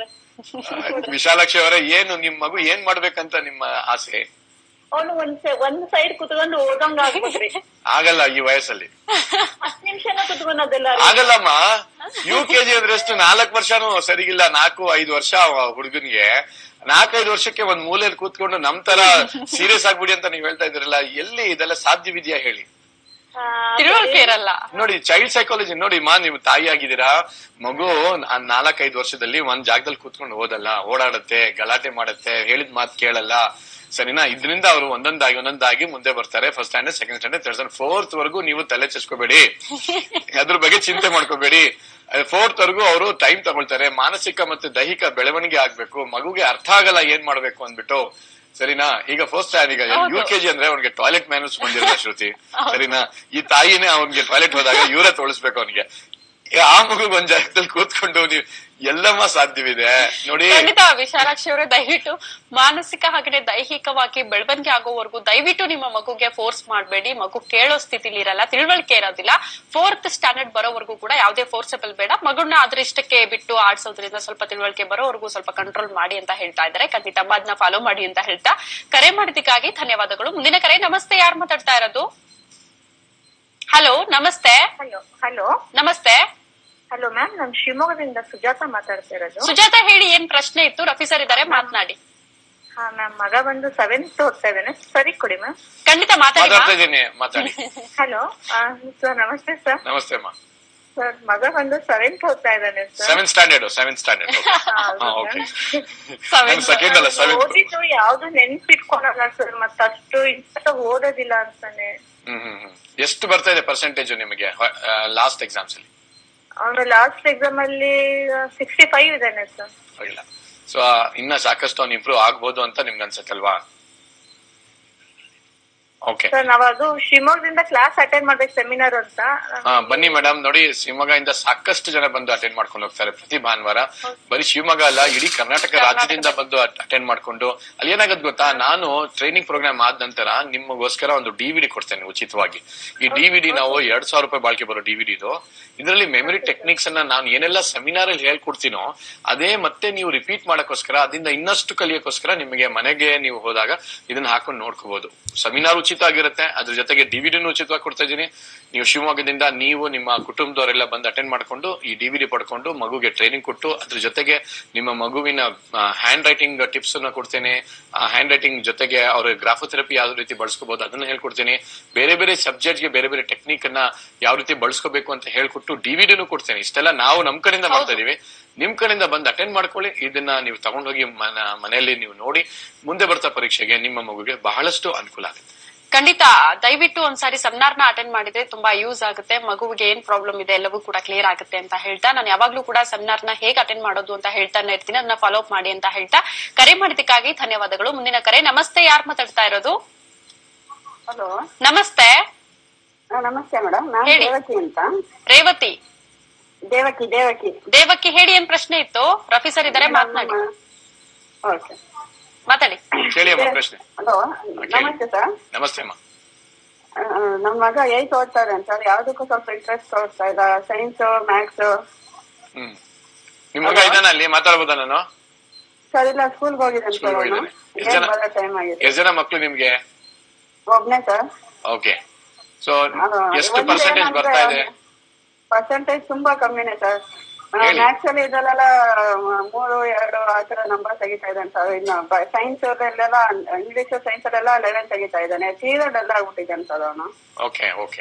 B: ವಿಶಾಲಾಕ್ಷಿ ಅವರೇ ಏನು ನಿಮ್ ಮಗು ಏನ್ ಮಾಡ್ಬೇಕಂತ ನಿಮ್ಮ ಆಸೆ
J: ಅವನು ಒಂದ್ ಸ- ಒಂದ್ ಸೈಡ್ ಕುತ್ಕೊಂಡು ಓದಂಗ ಆಗ್ಬೇಕ್ರಿ
B: ಆಗಲ್ಲ ಈ ವಯಸ್ಸಲ್ಲಿ
J: ಹತ್ ನಿಮಿಷನ ಕುತ್ಕೊಳೋದಿಲ್ಲ ರೀ
B: ಆಗಲ್ಲಮ್ಮ ಯು ಕೆ ಜಿ ಅಂದ್ರೆ ಎಷ್ಟು ನಾಲ್ಕು ವರ್ಷನೂ ಸರಿಗಿಲ್ಲ ನಾಲ್ಕು ಐದು ವರ್ಷ ಹುಡುಗನ್ಗೆ ನಾಲ್ಕೈದು ವರ್ಷಕ್ಕೆ ಒಂದ್ ಮೂಲೆಯಲ್ಲಿ ಕೂತ್ಕೊಂಡು ನಮ್ ತರ ಸೀರಿಯಸ್ ಆಗ್ಬಿಡಿ ಅಂತ ನೀವ್ ಹೇಳ್ತಾ ಇದ್ರಲ್ಲ ಎಲ್ಲಿ ಇದೆಲ್ಲ ಸಾಧ್ಯವಿದ್ಯಾ ಹೇಳಿ
J: ಆ,
A: ತಿಳುವಳಿಕೆ ಇರಲ್ಲ
B: ನೋಡಿ ಚೈಲ್ಡ್ ಸೈಕಾಲಜಿ ನೋಡಿ ಮಾ ನೀವು ತಾಯಿ ಆಗಿದ್ದೀರಾ ಮಗು ಆ ನಾಲ್ಕೈದು ವರ್ಷದಲ್ಲಿ ಒಂದ್ ಜಾಗದಲ್ಲಿ ಕೂತ್ಕೊಂಡು ಓದಲ್ಲ ಓಡಾಡುತ್ತೆ ಗಲಾಟೆ ಮಾಡುತ್ತೆ ಹೇಳಿದ ಮಾತು ಕೇಳಲ್ಲ ಸರಿನಾ ಇದರಿಂದ ಅವರು ಒಂದೊಂದಾಗಿ ಒಂದೊಂದಾಗಿ ಮುಂದೆ ಬರ್ತಾರೆ first standard second standard third standard fourth ವರೆಗೂ ನೀವು ತಲೆ ಚಸ್ಕೋಬೇಡಿ ಅದ್ರ ಬಗ್ಗೆ ಚಿಂತೆ ಮಾಡ್ಕೋಬೇಡಿ ಫೋರ್ತ್ ವರೆಗೂ ಅವರು ಟೈಮ್ ತಗೊಳ್ತಾರೆ ಮಾನಸಿಕ ಮತ್ತೆ ದೈಹಿಕ ಬೆಳವಣಿಗೆ ಆಗ್ಬೇಕು ಮಗುಗೆ ಅರ್ಥ ಆಗಲ್ಲ ಏನ್ ಮಾಡ್ಬೇಕು ಅಂದ್ಬಿಟ್ಟು ಸರಿನಾ ಈಗ ಫಸ್ಟ್ ಈಗ ಯು ಕೆ ಜಿ ಅಂದ್ರೆ ಅವ್ನಿಗೆ ಟಾಯ್ಲೆಟ್ ಮ್ಯಾನರ್ಸ್ ಬಂದಿರಲ್ಲ ಶ್ರುತಿ ಸರಿನಾ ಈ ತಾಯಿನೇ ಅವ್ನಿಗೆ ಟಾಯ್ಲೆಟ್ ಹೋದಾಗ ಇವರೇ ತೊಳಸ್ಬೇಕು ಅವ್ನಿಗೆ ಈಗ ಆ ಮಗುಗ್ ಒಂದ್ ಜಾಗದಲ್ಲಿ ಕೂತ್ಕೊಂಡು ನೀವು ಎಲ್ಲಮ್ಮ ಸಾಧ್ಯವಿದೆ ನೋಡಿ
A: ಖಂಡಿತ ವಿಶಾಲಾಕ್ಷಿ ಅವರೇ ದಯವಿಟ್ಟು ಮಾನಸಿಕ ಹಾಗೆ ದೈಹಿಕವಾಗಿ ಬೆಳವಣಿಗೆ ಆಗೋವರೆಗೂ ದಯವಿಟ್ಟು ನಿಮ್ಮ ಮಗುಗೆ ಫೋರ್ಸ್ ಮಾಡಬೇಡಿ ಮಗು ಕೇಳೋ ಸ್ಥಿತಿಲಿ ಇರಲ್ಲ ತಿಳುವಳಿಕೆ ಇರೋದಿಲ್ಲ ಫೋರ್ತ್ ಸ್ಟ್ಯಾಂಡರ್ಡ್ ಬರೋವರೆಗೂ ಕೂಡ ಯಾವುದೇ ಫೋರ್ಸಬಲ್ ಬೇಡ ಮಗುನ ಅದ್ರ ಇಷ್ಟಕ್ಕೆ ಬಿಟ್ಟು ಆಡ್ಸೋದ್ರಿಂದ ಸ್ವಲ್ಪ ತಿಳುವಳಿಕೆ ಬರೋವರೆಗೂ ಸ್ವಲ್ಪ ಕಂಟ್ರೋಲ್ ಮಾಡಿ ಅಂತ ಹೇಳ್ತಾ ಇದ್ದಾರೆ ಖಂಡಿತ ಅದನ್ನ ಫಾಲೋ ಮಾಡಿ ಅಂತ ಹೇಳ್ತಾ ಕರೆ ಮಾಡಿದ್ದಕ್ಕಾಗಿ ಧನ್ಯವಾದಗಳು ಮುಂದಿನ ಕರೆ ನಮಸ್ತೆ ಯಾರು ಮಾತಾಡ್ತಾ ಇರೋದು ಹಲೋ ನಮಸ್ತೆ
J: ಹಲೋ ಹಲೋ
A: ನಮಸ್ತೆ
J: ಹಲೋ ಮ್ಯಾಮ್ ನಾನು ಶಿವಮೊಗ್ಗದಿಂದ ಸುಜಾತ ಮಾತಾಡ್ತಾ ಇರೋದು
A: ಸುಜಾತ ಹೇಳಿ ಏನ್ ಪ್ರಶ್ನೆ ಇತ್ತು ರಫಿ ಸರ್ ಇದ್ದಾರೆ ಮಾತನಾಡಿ
J: ಹಾ ಮ್ಯಾಮ್ ಮಗ ಬಂದು ಸೆವೆಂತ್ ಓದ್ತಾ ಇದ್ದಾನೆ ಸರಿ ಕೊಡಿ ಮ್ಯಾಮ್
A: ಖಂಡಿತ ಮಾತಾಡಿ
B: ಮಾತಾಡ್ತಾ ಇದ್ದೀನಿ ಮಾತಾಡಿ
J: ಹಲೋ ಸರ್ ನಮಸ್ತೆ ಸರ್
B: ನಮಸ್ತೆ ಅಮ್ಮ
J: ಸರ್ ಮಗ ಬಂದು ಸೆವೆಂತ್ ಓದ್ತಾ ಇದ್ದಾನೆ sir
B: seventh standard seventh standard okay
A: Seventh.
B: Second ಅಲ್ಲ ಸೆವೆಂತ್
J: ಓದಿದ್ದು ಯಾವ್ದು ನೆನ್ಪಿಟ್ಕೊಳಲ್ಲ ಸರ್ ಮತ್ತ ಅಷ್ಟು ಇಂತ ಓದೋದಿಲ್ಲ ಅಂತಾನೆ
B: ಹ್ಮ್ ಹ್ಮ್ ಹ್ಮ್ ಎಷ್ಟು ಬರ್ತಾ ಇದೆ ಪರ್ಸೆಂಟೇಜ್ ನಿಮಗೆ ಲಾಸ್ಟ್ ಎಕ್ಸಾಮ್ಸ್ ಅಲ್ಲಿ
J: ಅವನು ಲಾಸ್ಟ್ ಎಕ್ಸಾಮ್ ಅಲ್ಲಿ ಸಿಕ್ಸ್ಟಿ ಫೈವ್ ಇದ್ದಾನೆ ಸರ್
B: ಇಲ್ಲ ಸೊ ಇನ್ನ ಸಾಕಷ್ಟು ಅವ್ನು ಇಂಪ್ರೂವ್ ಆಗ್ಬೋದು ಅಂತ ನಿಮ್ಗೆ ಅನ್ಸತ್ತಲ್ವಾ ಓಕೆ
K: ಸರ್ ನಾವ್ ಅದು ಶಿವಮೊಗ್ಗದಿಂದ ಕ್ಲಾಸ್ ಅಟೆಂಡ್ ಮಾಡ್ಬೇಕು ಸೆಮಿನಾರ್ ಅಂತ
B: ಹಾ ಬನ್ನಿ ಮೇಡಮ್ ನೋಡಿ ಶಿವಮೊಗ್ಗದಿಂದ ಸಾಕಷ್ಟು ಜನ ಬಂದು ಅಟೆಂಡ್ ಮಾಡ್ಕೊಂಡು ಹೋಗ್ತಾರೆ ಪ್ರತಿ ಭಾನುವಾರ ಬರೀ ಶಿವಮೊಗ್ಗ ಅಲ್ಲ ಇಡೀ ಕರ್ನಾಟಕ ರಾಜ್ಯದಿಂದ ಬಂದು ಅಟೆಂಡ್ ಮಾಡ್ಕೊಂಡು ಅಲ್ಲಿ ಏನಾಗದ್ ಗೊತ್ತಾ ನಾನು ಟ್ರೈನಿಂಗ್ ಪ್ರೋಗ್ರಾಮ್ ಆದ ನಂತರ ನಿಮಗೋಸ್ಕರ ಒಂದು ಡಿವಿಡಿ ಕೊಡ್ತೇನೆ ಉಚಿತವಾಗಿ ಈ ಡಿವಿಡಿ ನಾವು ಎರಡ್ ಸಾವಿರ ರೂಪಾಯಿ ಬಾಳ್ಕೆ ಬರೋ ಡಿವಿಡಿದು ಇದರಲ್ಲಿ ಮೆಮರಿ ಟೆಕ್ನಿಕ್ಸ್ ಅನ್ನ ನಾನು ಏನೆಲ್ಲ ಸೆಮಿನಾರ್ ಅಲ್ಲಿ ಹೇಳ್ಕೊಡ್ತೀನೋ ಅದೇ ಮತ್ತೆ ನೀವು ರಿಪೀಟ್ ಮಾಡಕ್ಕೋಸ್ಕರ ಅದರಿಂದ ಇನ್ನಷ್ಟು ಕಲಿಯೋಕ್ಕೋಸ್ಕರ ನಿಮಗೆ ಮನೆಗೆ ನೀವು ಹೋದಾಗ ಇದನ್ನ ಹಾಕೊಂಡು ನೋಡ್ಕೋಬಹುದು ಸೆಮಿನಾರ್ ಉಚಿತ ಆಗಿರುತ್ತೆ ಅದ್ರ ಜೊತೆಗೆ ಡಿವಿಡಿನೂ ಉಚಿತವಾಗಿ ಕೊಡ್ತಾ ಇದೀನಿ ನೀವು ಶಿವಮೊಗ್ಗದಿಂದ ನೀವು ನಿಮ್ಮ ಕುಟುಂಬದವರೆಲ್ಲ ಬಂದು ಅಟೆಂಡ್ ಮಾಡ್ಕೊಂಡು ಈ ಡಿವಿಡಿ ಪಡ್ಕೊಂಡು ಮಗುಗೆ ಟ್ರೈನಿಂಗ್ ಕೊಟ್ಟು ಅದ್ರ ಜೊತೆಗೆ ನಿಮ್ಮ ಮಗುವಿನ ಹ್ಯಾಂಡ್ ರೈಟಿಂಗ್ ಟಿಪ್ಸ್ ಅನ್ನ ಕೊಡ್ತೇನೆ ಹ್ಯಾಂಡ್ ರೈಟಿಂಗ್ ಜೊತೆಗೆ ಅವ್ರ ಗ್ರಾಫೋಥೆರಪಿ ಯಾವ ರೀತಿ ಬಳಸ್ಕೋಬಹುದು ಅದನ್ನ ಹೇಳ್ಕೊಡ್ತೀನಿ ಬೇರೆ ಬೇರೆ ಸಬ್ಜೆಕ್ಟ್ ಗೆ ಬೇರೆ ಬೇರೆ ಟೆಕ್ನಿಕ್ ಅನ್ನ ಯಾವ ರೀತಿ ಬಳಸ್ಕೋಬೇಕು ಅಂತ ಹೇಳ್ಕೊಟ್ಟು ಡಿವಿಡಿನೂ ಕೊಡ್ತೇನೆ ಇಷ್ಟೆಲ್ಲ ನಾವು ನಮ್ ಕಡೆಯಿಂದ ಮಾಡ್ತಾ ಇದೀವಿ ನಿಮ್ ಕಡೆಯಿಂದ ಬಂದು ಅಟೆಂಡ್ ಮಾಡ್ಕೊಳ್ಳಿ ಇದನ್ನ ನೀವು ತಗೊಂಡೋಗಿ ಮನ ಮನೆಯಲ್ಲಿ ನೀವು ನೋಡಿ ಮುಂದೆ ಬರ್ತಾ ಪರೀಕ್ಷೆಗೆ ನಿಮ್ಮ ಮಗುಗೆ ಬಹಳಷ್ಟು ಅನುಕೂಲ ಆಗುತ್ತೆ
A: ಖಂಡಿತ ದಯವಿಟ್ಟು ಒಂದ್ಸಾರಿ ಸೆಮಿನಾರ್ ನ ಅಟೆಂಡ್ ಮಾಡಿದ್ರೆ ತುಂಬಾ ಯೂಸ್ ಆಗುತ್ತೆ ಮಗುವಿಗೆ ಏನ್ ಪ್ರಾಬ್ಲಮ್ ಇದೆ ಎಲ್ಲವೂ ಕೂಡ ಕ್ಲಿಯರ್ ಆಗುತ್ತೆ ಅಂತ ಹೇಳ್ತಾ ನಾನು ಯಾವಾಗ್ಲೂ ಕೂಡ ಸೆಮಿನಾರ್ ನ ಹೇಗೆ ಅಟೆಂಡ್ ಮಾಡೋದು ಅಂತ ಹೇಳ್ತಾನೆ ಇರ್ತೀನಿ ಅದನ್ನ ಫಾಲೋ ಅಪ್ ಮಾಡಿ ಅಂತ ಹೇಳ್ತಾ ಕರೆ ಮಾಡಿದ್ದಕ್ಕಾಗಿ ಧನ್ಯವಾದಗಳು ಮುಂದಿನ ಕರೆ ನಮಸ್ತೆ ಯಾರು ಮಾತಾಡ್ತಾ ಇರೋದು
L: ಹಲೋ
A: ನಮಸ್ತೆ
L: ನಮಸ್ತೆ ಮೇಡಮ್ ನಾನು
A: ಹೇಳಿ.
L: ದೇವಕಿ ಅಂತ
A: ರೇವತಿ
L: ದೇವಕಿ ದೇವಕಿ
A: ದೇವಕ್ಕೆ ಹೇಳಿ ಏನ್ ಪ್ರಶ್ನೆ ಇತ್ತು ರಫಿ ಸರ್ ಇದಾರೆ ಮಾತನಾಡಿ
L: ಓಕೆ
A: ಮಾತಾಡಿ
B: ಕೇಳಿ ಅಮ್ಮ ಪ್ರಶ್ನೆ
L: ಹಲೋ ನಮಸ್ತೆ ಸರ್
B: ನಮಸ್ತೆ ಅಮ್ಮ
L: ನಮ್ಮ ಮಗ ಏಟ್ ಓದ್ತಾರೆ ಅಂತ ಸರ್ ಯಾವ್ದಕ್ಕೂ ಸ್ವಲ್ಪ ಇಂಟ್ರೆಸ್ಟ್ ತೋರಿಸ್ತಾ ಇಲ್ಲ ಸೈನ್ಸ್ ಮ್ಯಾಥ್ಸ್
B: ಹ್ಮ್ ನಿಮ್ ಮಗ ಇದ್ದಾನ ಅಲ್ಲಿ ಮಾತಾಡ್ಬೋದಾ ನಾನು
L: ಸರ್ ಇಲ್ಲ ಸ್ಕೂಲ್ಗೆ ಹೋಗಿದ್ದಾನೆ
B: School
L: ಸರ್
B: ಗೆ
L: ಅವನು
B: ಹೋಗಿದ್ದಾನೆ. ಎಷ್ಟ್ ಜನ?
L: ಬರೋ ಟೈಮ್ ಆಗಿದೆ
B: ಎಷ್ಟ್ ಜನ ಮಕ್ಳು ನಿಮ್ಗೆ
L: ಒಬ್ನೇ ಸರ್
B: ಓಕೆ ಸೊ ಎಷ್ಟು ಪರ್ಸೆಂಟೇಜ್ ಬರ್ತಾ ಇದೆ
L: ಪರ್ಸೆಂಟೇಜ್ ತುಂಬಾ ಕಮ್ಮಿನೇ ಸರ್
B: ಹೇಳಿ.
L: ಮ್ಯಾಥ್ಸ್ ಅಲ್ಲಿ ಇದೆಲ್ಲ ಮೂರು ಎರಡು ಆ ತರ ನಂಬರ್ ತೆಗಿತಾ ಇದ್ದಾನೆ ಸರ್ ಇನ್ನು ಸೈನ್ಸ್ ಅಲ್ಲೆಲ್ಲ ಇಂಗ್ಲಿಷ್ ಸೈನ್ಸ್ ಅಲ್ಲೆಲ್ಲ ಲೆವೆನ್ ತೆಗಿತಾ ಇದ್ದಾನೆ ಸೀರಿಯಲ್ ಎಲ್ಲ ಆಗ್ಬಿಟ್ಟಿದ್ದಾನೆ ಸರ್ ಅವನು
B: ಓಕೆ ಓಕೆ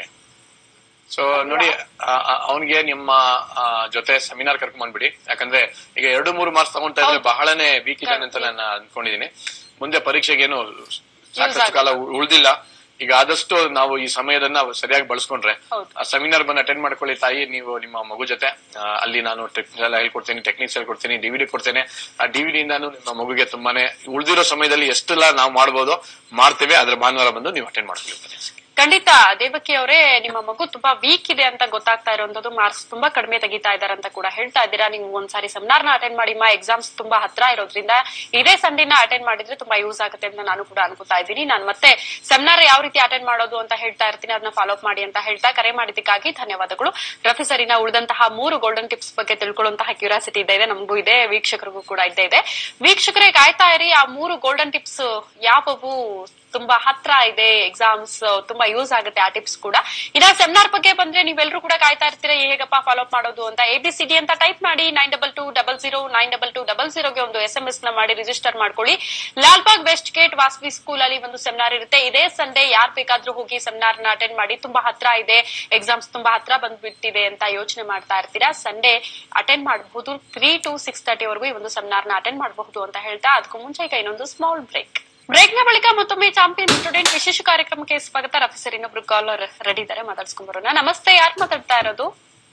B: ಸೊ ನೋಡಿ ಅವನಿಗೆ ನಿಮ್ಮ ಆ, ಜೊತೆ ಸೆಮಿನಾರ್ ಕರ್ಕೊಂಡ್ ಬಂದ್ಬಿಡಿ ಯಾಕಂದ್ರೆ ಈಗ ಎರಡು ಮೂರು ಮಾರ್ಕ್ಸ್ ತಗೊಂತಾ ಇದ್ರೆ ಬಹಳನೇ ವೀಕ್ ಇದ್ದಾನೆ ಅಂತ ನಾನು ಅನ್ಕೊಂಡಿದೀನಿ ಮುಂದೆ ಪರೀಕ್ಷೆಗೇನು ಸಾಕಷ್ಟು ಕಾಲ ಉ- ಉಳ್ದಿಲ್ಲ ಈಗ ಆದಷ್ಟು ನಾವು ಈ ಸಮಯದನ್ನ ಸರಿಯಾಗಿ ಬಳಸ್ಕೊಂಡ್ರೆ ಆ ಸೆಮಿನಾರ್ ಬಂದು ಅಟೆಂಡ್ ಮಾಡ್ಕೊಳ್ಳಿ ತಾಯಿ ನೀವು ನಿಮ್ಮ ಮಗು ಜೊತೆ ಆ, ಅಲ್ಲಿ ನಾನು ಟೆಕ್ನಿಕ್ಸ್ ಎಲ್ಲ ಹೇಳ್ಕೊಡ್ತೀನಿ ಟೆಕ್ನಿಕ್ಸ್ ಹೇಳ್ಕೊಡ್ತೀನಿ ಡಿವಿಡಿ ಕೊಡ್ತೇನೆ ಆ ಡಿವಿಡಿ ಇಂದಾನು ನಿಮ್ಮ ಮಗುಗೆ ತುಂಬಾನೇ ಉಳಿದಿರೋ ಸಮಯದಲ್ಲಿ ಎಷ್ಟೆಲ್ಲ ನಾವು ಮಾಡ್ಬೋದು ಮಾಡ್ತೇವೆ ಅದ್ರ ಭಾನುವಾರ ಬಂದು ನೀವು ಅಟೆಂಡ್ ಮಾಡ್ಕೊಳ್ಳಿ
A: ಖಂಡಿತ ದೇವಕಿ ಅವರೇ ನಿಮ್ಮ ಮಗು ತುಂಬಾ ವೀಕ್ ಇದೆ ಅಂತ ಗೊತ್ತಾಗ್ತಾ ಇರುವಂತದ್ದು ಮಾರ್ಕ್ಸ್ ತುಂಬಾ ಕಡಿಮೆ ತೆಗಿತಾ ಇದಾರೆ ಅಂತ ಕೂಡ ಹೇಳ್ತಾ ಇದ್ದೀರಾ ನೀವು ಒಂದ್ಸಾರಿ ಸೆಮಿನಾರ್ ನ ಅಟೆಂಡ್ ಮಾಡಿ ಮಾ ಎಕ್ಸಾಮ್ಸ್ ತುಂಬಾ ಹತ್ರ ಇರೋದ್ರಿಂದ ಇದೇ ಸಂಡೇನ ಅಟೆಂಡ್ ಮಾಡಿದ್ರೆ ತುಂಬಾ ಯೂಸ್ ಆಗುತ್ತೆ ಅಂತ ನಾನು ಕೂಡ ಅನ್ಕೋತಾ ಇದ್ದೀನಿ ನಾನು ಮತ್ತೆ ಸೆಮಿನಾರ್ ಯಾವ ರೀತಿ ಅಟೆಂಡ್ ಮಾಡೋದು ಅಂತ ಹೇಳ್ತಾ ಇರ್ತೀನಿ ಅದನ್ನ ಫಾಲೋ ಅಪ್ ಮಾಡಿ ಅಂತ ಹೇಳ್ತಾ ಕರೆ ಮಾಡಿದ್ದಕ್ಕಾಗಿ ಧನ್ಯವಾದಗಳು ರಫಿ ಸರಿನ ಉಳಿದಂತಹ ಮೂರು ಗೋಲ್ಡನ್ ಟಿಪ್ಸ್ ಬಗ್ಗೆ ತಿಳ್ಕೊಳ್ಳುವಂತಹ ಕ್ಯೂರಿಯಾಸಿಟಿ ಇದೆ ನಮಗೂ ಇದೆ ವೀಕ್ಷಕರಿಗೂ ಕೂಡ ಇದ್ದೇ ಇದೆ ವೀಕ್ಷಕರೇ ಕಾಯ್ತಾ ಇರಿ ಆ ಮೂರು ಗೋಲ್ಡನ್ ಟಿಪ್ಸ್ ಯಾವುವು ತುಂಬಾ ಹತ್ರ ಇದೆ ಎಕ್ಸಾಮ್ಸ್ ತುಂಬಾ ಯೂಸ್ ಆಗುತ್ತೆ ಆ ಟಿಪ್ಸ್ ಕೂಡ ಇನ್ನ ಸೆಮಿನಾರ್ ಬಗ್ಗೆ ಬಂದ್ರೆ ನೀವೆಲ್ಲರೂ ಕೂಡ ಕಾಯ್ತಾ ಇರ್ತೀರಾ ಹೇಗಪ್ಪ ಫಾಲೋ ಅಪ್ ಮಾಡೋದು ಅಂತ ಎ ಬಿ ಸಿ ಡಿ ಅಂತ ಟೈಪ್ ಮಾಡಿ nine double two double zero nine double two double ಜೀರೋಗೆ ಒಂದು ಎಸ್ ಎಂ ಎಸ್ ನ ಮಾಡಿ ರಿಜಿಸ್ಟರ್ ಮಾಡ್ಕೊಳ್ಳಿ Lalbagh west gate Vasavi school ಅಲ್ಲಿ ಒಂದು ಸೆಮಿನಾರ್ ಇರುತ್ತೆ ಇದೇ ಸಂಡೇ ಯಾರ್ ಬೇಕಾದ್ರೂ ಹೋಗಿ ಸೆಮಿನಾರ್ ನ ಅಟೆಂಡ್ ಮಾಡಿ ತುಂಬಾ ಹತ್ರ ಇದೆ ಎಕ್ಸಾಮ್ಸ್ ತುಂಬಾ ಹತ್ರ ಬಂದ್ಬಿಟ್ಟಿದೆ ಅಂತ ಯೋಚನೆ ಮಾಡ್ತಾ ಇರ್ತೀರಾ ಸಂಡೇ ಅಟೆಂಡ್ ಮಾಡಬಹುದು ತ್ರೀ ಟು ಸಿಕ್ಸ್ ತರ್ಟಿ ವರೆಗೂ ಈ ಒಂದು ಸೆಮಿನಾರ್ ನ ಅಟೆಂಡ್ ಮಾಡಬಹುದು ಅಂತ ಹೇಳ್ತಾ ಅದಕ್ಕೂ ಮುಂಚೆ ಈಗ ಇನ್ನೊಂದು ಸ್ಮಾಲ್ ಬ್ರೇಕ್ ಬ್ರೇಕ್ ನ ಬಳಿಕ ಮತ್ತೊಮ್ಮೆ ಚಾಂಪಿಯನ್ ಸ್ಟೂಡೆಂಟ್ ವಿಶೇಷ ಕಾರ್ಯಕ್ರಮಕ್ಕೆ ಸ್ವಾಗತ ರಫಿ ಸರ್ ಇನ್ನೊಬ್ರು ಕಾಲರ್ ರೆಡಿ ಇದ್ದಾರೆ ಮಾತಾಡ್ಸ್ಕೊಂಡ್ ಬರೋಣ ನಮಸ್ತೆ ಯಾರು ಮಾತಾಡ್ತಾ ಇರೋದು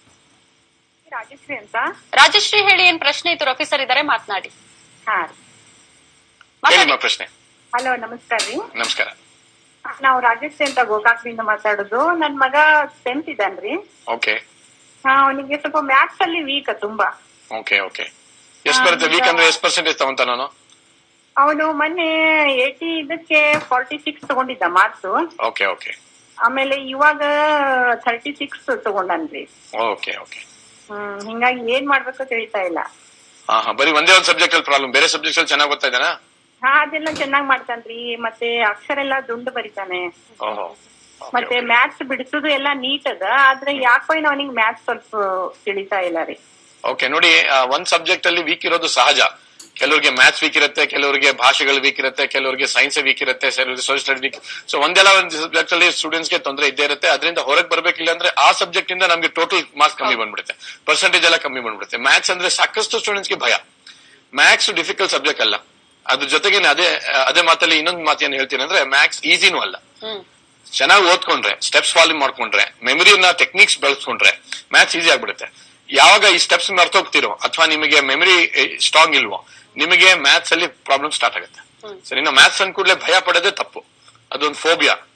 K: ರಾಜಶ್ರೀ ಅಂತ
A: ರಾಜಶ್ರೀ ಹೇಳಿ ಏನ್ ಪ್ರಶ್ನೆ ಇತ್ತು ರಫಿ ಸರ್ ಇದ್ದಾರೆ ಮಾತನಾಡಿ
K: ಹಾ
B: ಹೇಳಿ ನಿಮ್ಮ ಪ್ರಶ್ನೆ
K: ಹಲೋ ನಮಸ್ಕಾರ ರೀ
B: ನಮಸ್ಕಾರ
K: ನಾವು ರಾಜಶ್ರೀ ಅಂತ ಗೋಕಾಕ್ನಿಂದ ಮಾತಾಡೋದು ನನ್ ಮಗ ಟೆಂತ್ ಇದ್ದಾನ್ರಿ
B: ಓಕೆ
K: ಹಾ ಅವನಿಗೆ ಸ್ವಲ್ಪ ಮ್ಯಾಥ್ಸ್ ಅಲ್ಲಿ ವೀಕ್ ತುಂಬಾ
B: ಓಕೆ ಓಕೆ ಎಷ್ಟು ಬರುತ್ತೆ ವೀಕ್ ಅಂದ್ರೆ ಎಷ್ಟು ಪರ್ಸೆಂಟೇಜ್ ತಗೊಂತ ನಾನು
K: ಅವನು ಮೊನ್ನೆ ಏಟಿ ಇದಕ್ಕೆ ಫಾರ್ಟಿ ಸಿಕ್ಸ್ ತಗೊಂಡಿದ್ದ ಮಾರ್ಕ್ಸ್
B: ಓಕೆ ಓಕೆ
K: ಆಮೇಲೆ ಇವಾಗ ಥರ್ಟಿ ಸಿಕ್ಸ್ ತಗೊಂಡನ್ರಿ
B: ಓಕೆ ಓಕೆ
K: ಹ್ಮ್ ಹಿಂಗಾಗಿ ಏನ್ ಮಾಡ್ಬೇಕೋ ತಿಳಿತಾ ಇಲ್ಲ
B: ಹಾ ಹಾ ಬರೀ ಒಂದೇ ಒಂದು ಸಬ್ಜೆಕ್ಟ್ ಅಲ್ಲಿ ಪ್ರಾಬ್ಲಮ್ ಬೇರೆ ಸಬ್ಜೆಕ್ಟ್ ಅಲ್ಲಿ ಚೆನ್ನಾಗಿ ಗೊತ್ತಾ ಇದ್ದಾನಾ
K: ಹಾ ಅದೆಲ್ಲ ಚೆನ್ನಾಗ್ ಮಾಡ್ತಾನ್ರಿ ಮತ್ತೆ ಅಕ್ಷರ ಎಲ್ಲ ದುಂಡು ಬರಿತಾನೆ
B: ಓಹೋ
K: ಮತ್ತೆ ಮ್ಯಾಥ್ಸ್ ಬಿಡಿಸೋದು ಎಲ್ಲ ನೀಟ್ ಅದ ಆದ್ರೆ ಯಾಕೋ ಏನೋ ಅವನಿಗೆ ಮ್ಯಾಥ್ಸ್ ಸ್ವಲ್ಪ ತಿಳಿತಾ ಇಲ್ಲ ರೀ
B: ಓಕೆ ನೋಡಿ ಆ, ಒಂದ್ ಸಬ್ಜೆಕ್ಟ್ ಅಲ್ಲಿ ವೀಕ್ ಇರೋದು ಸಹಜ ಕೆಲವರಿಗೆ ಮ್ಯಾಥ್ಸ್ ವೀಕ್ ಇರುತ್ತೆ ಕೆಲವರಿಗೆ ಭಾಷೆಗಳು ವೀಕ್ ಇರುತ್ತೆ ಕೆಲವರಿಗೆ ಸೈನ್ಸ್ ವೀಕ್ ಇರುತ್ತೆ ಕೆಲವರಿಗೆ ಸೋಷಿಯಲ್ ಸ್ಟಡಿ ವೀಕ್ ಸೊ ಒಂದೆಲ್ಲ ಒಂದು ಸಬ್ಜೆಕ್ಟ್ ಅಲ್ಲಿ ಸ್ಟೂಡೆಂಟ್ಸ್ ಗೆ ತೊಂದರೆ ಇದ್ದೇ ಇರುತ್ತೆ ಅದರಿಂದ ಹೊರಗೆ ಬರ್ಬೇಕಿಲ್ಲ ಅಂದ್ರೆ ಆ ಸಬ್ಜೆಕ್ಟ್ ಇಂದ ನಮ್ಗೆ ಟೋಟಲ್ ಮಾರ್ಕ್ಸ್ ಕಮ್ಮಿ ಬಂದ್ಬಿಡುತ್ತೆ ಪರ್ಸೆಂಟೇಜ್ ಎಲ್ಲ ಕಮ್ಮಿ ಬಂದ್ಬಿಡುತ್ತೆ ಮ್ಯಾಥ್ಸ್ ಅಂದ್ರೆ ಸಾಕಷ್ಟು ಸ್ಟೂಡೆಂಟ್ಸ್ ಗೆ ಭಯ ಮ್ಯಾಥ್ಸ್ ಡಿಫಿಕಲ್ಟ್ ಸಬ್ಜೆಕ್ಟ್ ಅಲ್ಲ ಅದ್ರ ಜೊತೆಗೆ ಅದೇ ಅದೇ ಮಾತಲ್ಲಿ ಇನ್ನೊಂದು ಮಾತು ಏನ್ ಹೇಳ್ತೀನಿ ಅಂದ್ರೆ ಮ್ಯಾಥ್ಸ್ ಈಸಿನೂ ಅಲ್ಲ ಚೆನ್ನಾಗಿ ಓದ್ಕೊಂಡ್ರೆ ಸ್ಟೆಪ್ಸ್ ಫಾಲೋ ಮಾಡ್ಕೊಂಡ್ರೆ ಮೆಮರಿಯನ್ನ ಟೆಕ್ನಿಕ್ಸ್ ಬೆಳೆಸ್ಕೊಂಡ್ರೆ ಮ್ಯಾಥ್ಸ್ ಈಸಿ ಆಗ್ಬಿಡುತ್ತೆ ಯಾವಾಗ ಈ ಸ್ಟೆಪ್ಸ್ ಮರ್ತೋಗ್ತಿರೋ ಅಥವಾ ನಿಮಗೆ ಮೆಮರಿ ಸ್ಟ್ರಾಂಗ್ ಇಲ್ವೋ ನಿಮಗೆ ಮ್ಯಾಥ್ಸ್ ಅಲ್ಲಿ ಪ್ರಾಬ್ಲಮ್ ಸ್ಟಾರ್ಟ್ ಆಗುತ್ತೆ ಸರಿ ನಾವು ಮ್ಯಾಥ್ಸ್ ಅಂದ್ ಕೂಡಲೇ ಭಯ ಪಡೋದೇ ತಪ್ಪು ಅದೊಂದು ಫೋಬಿಯಾ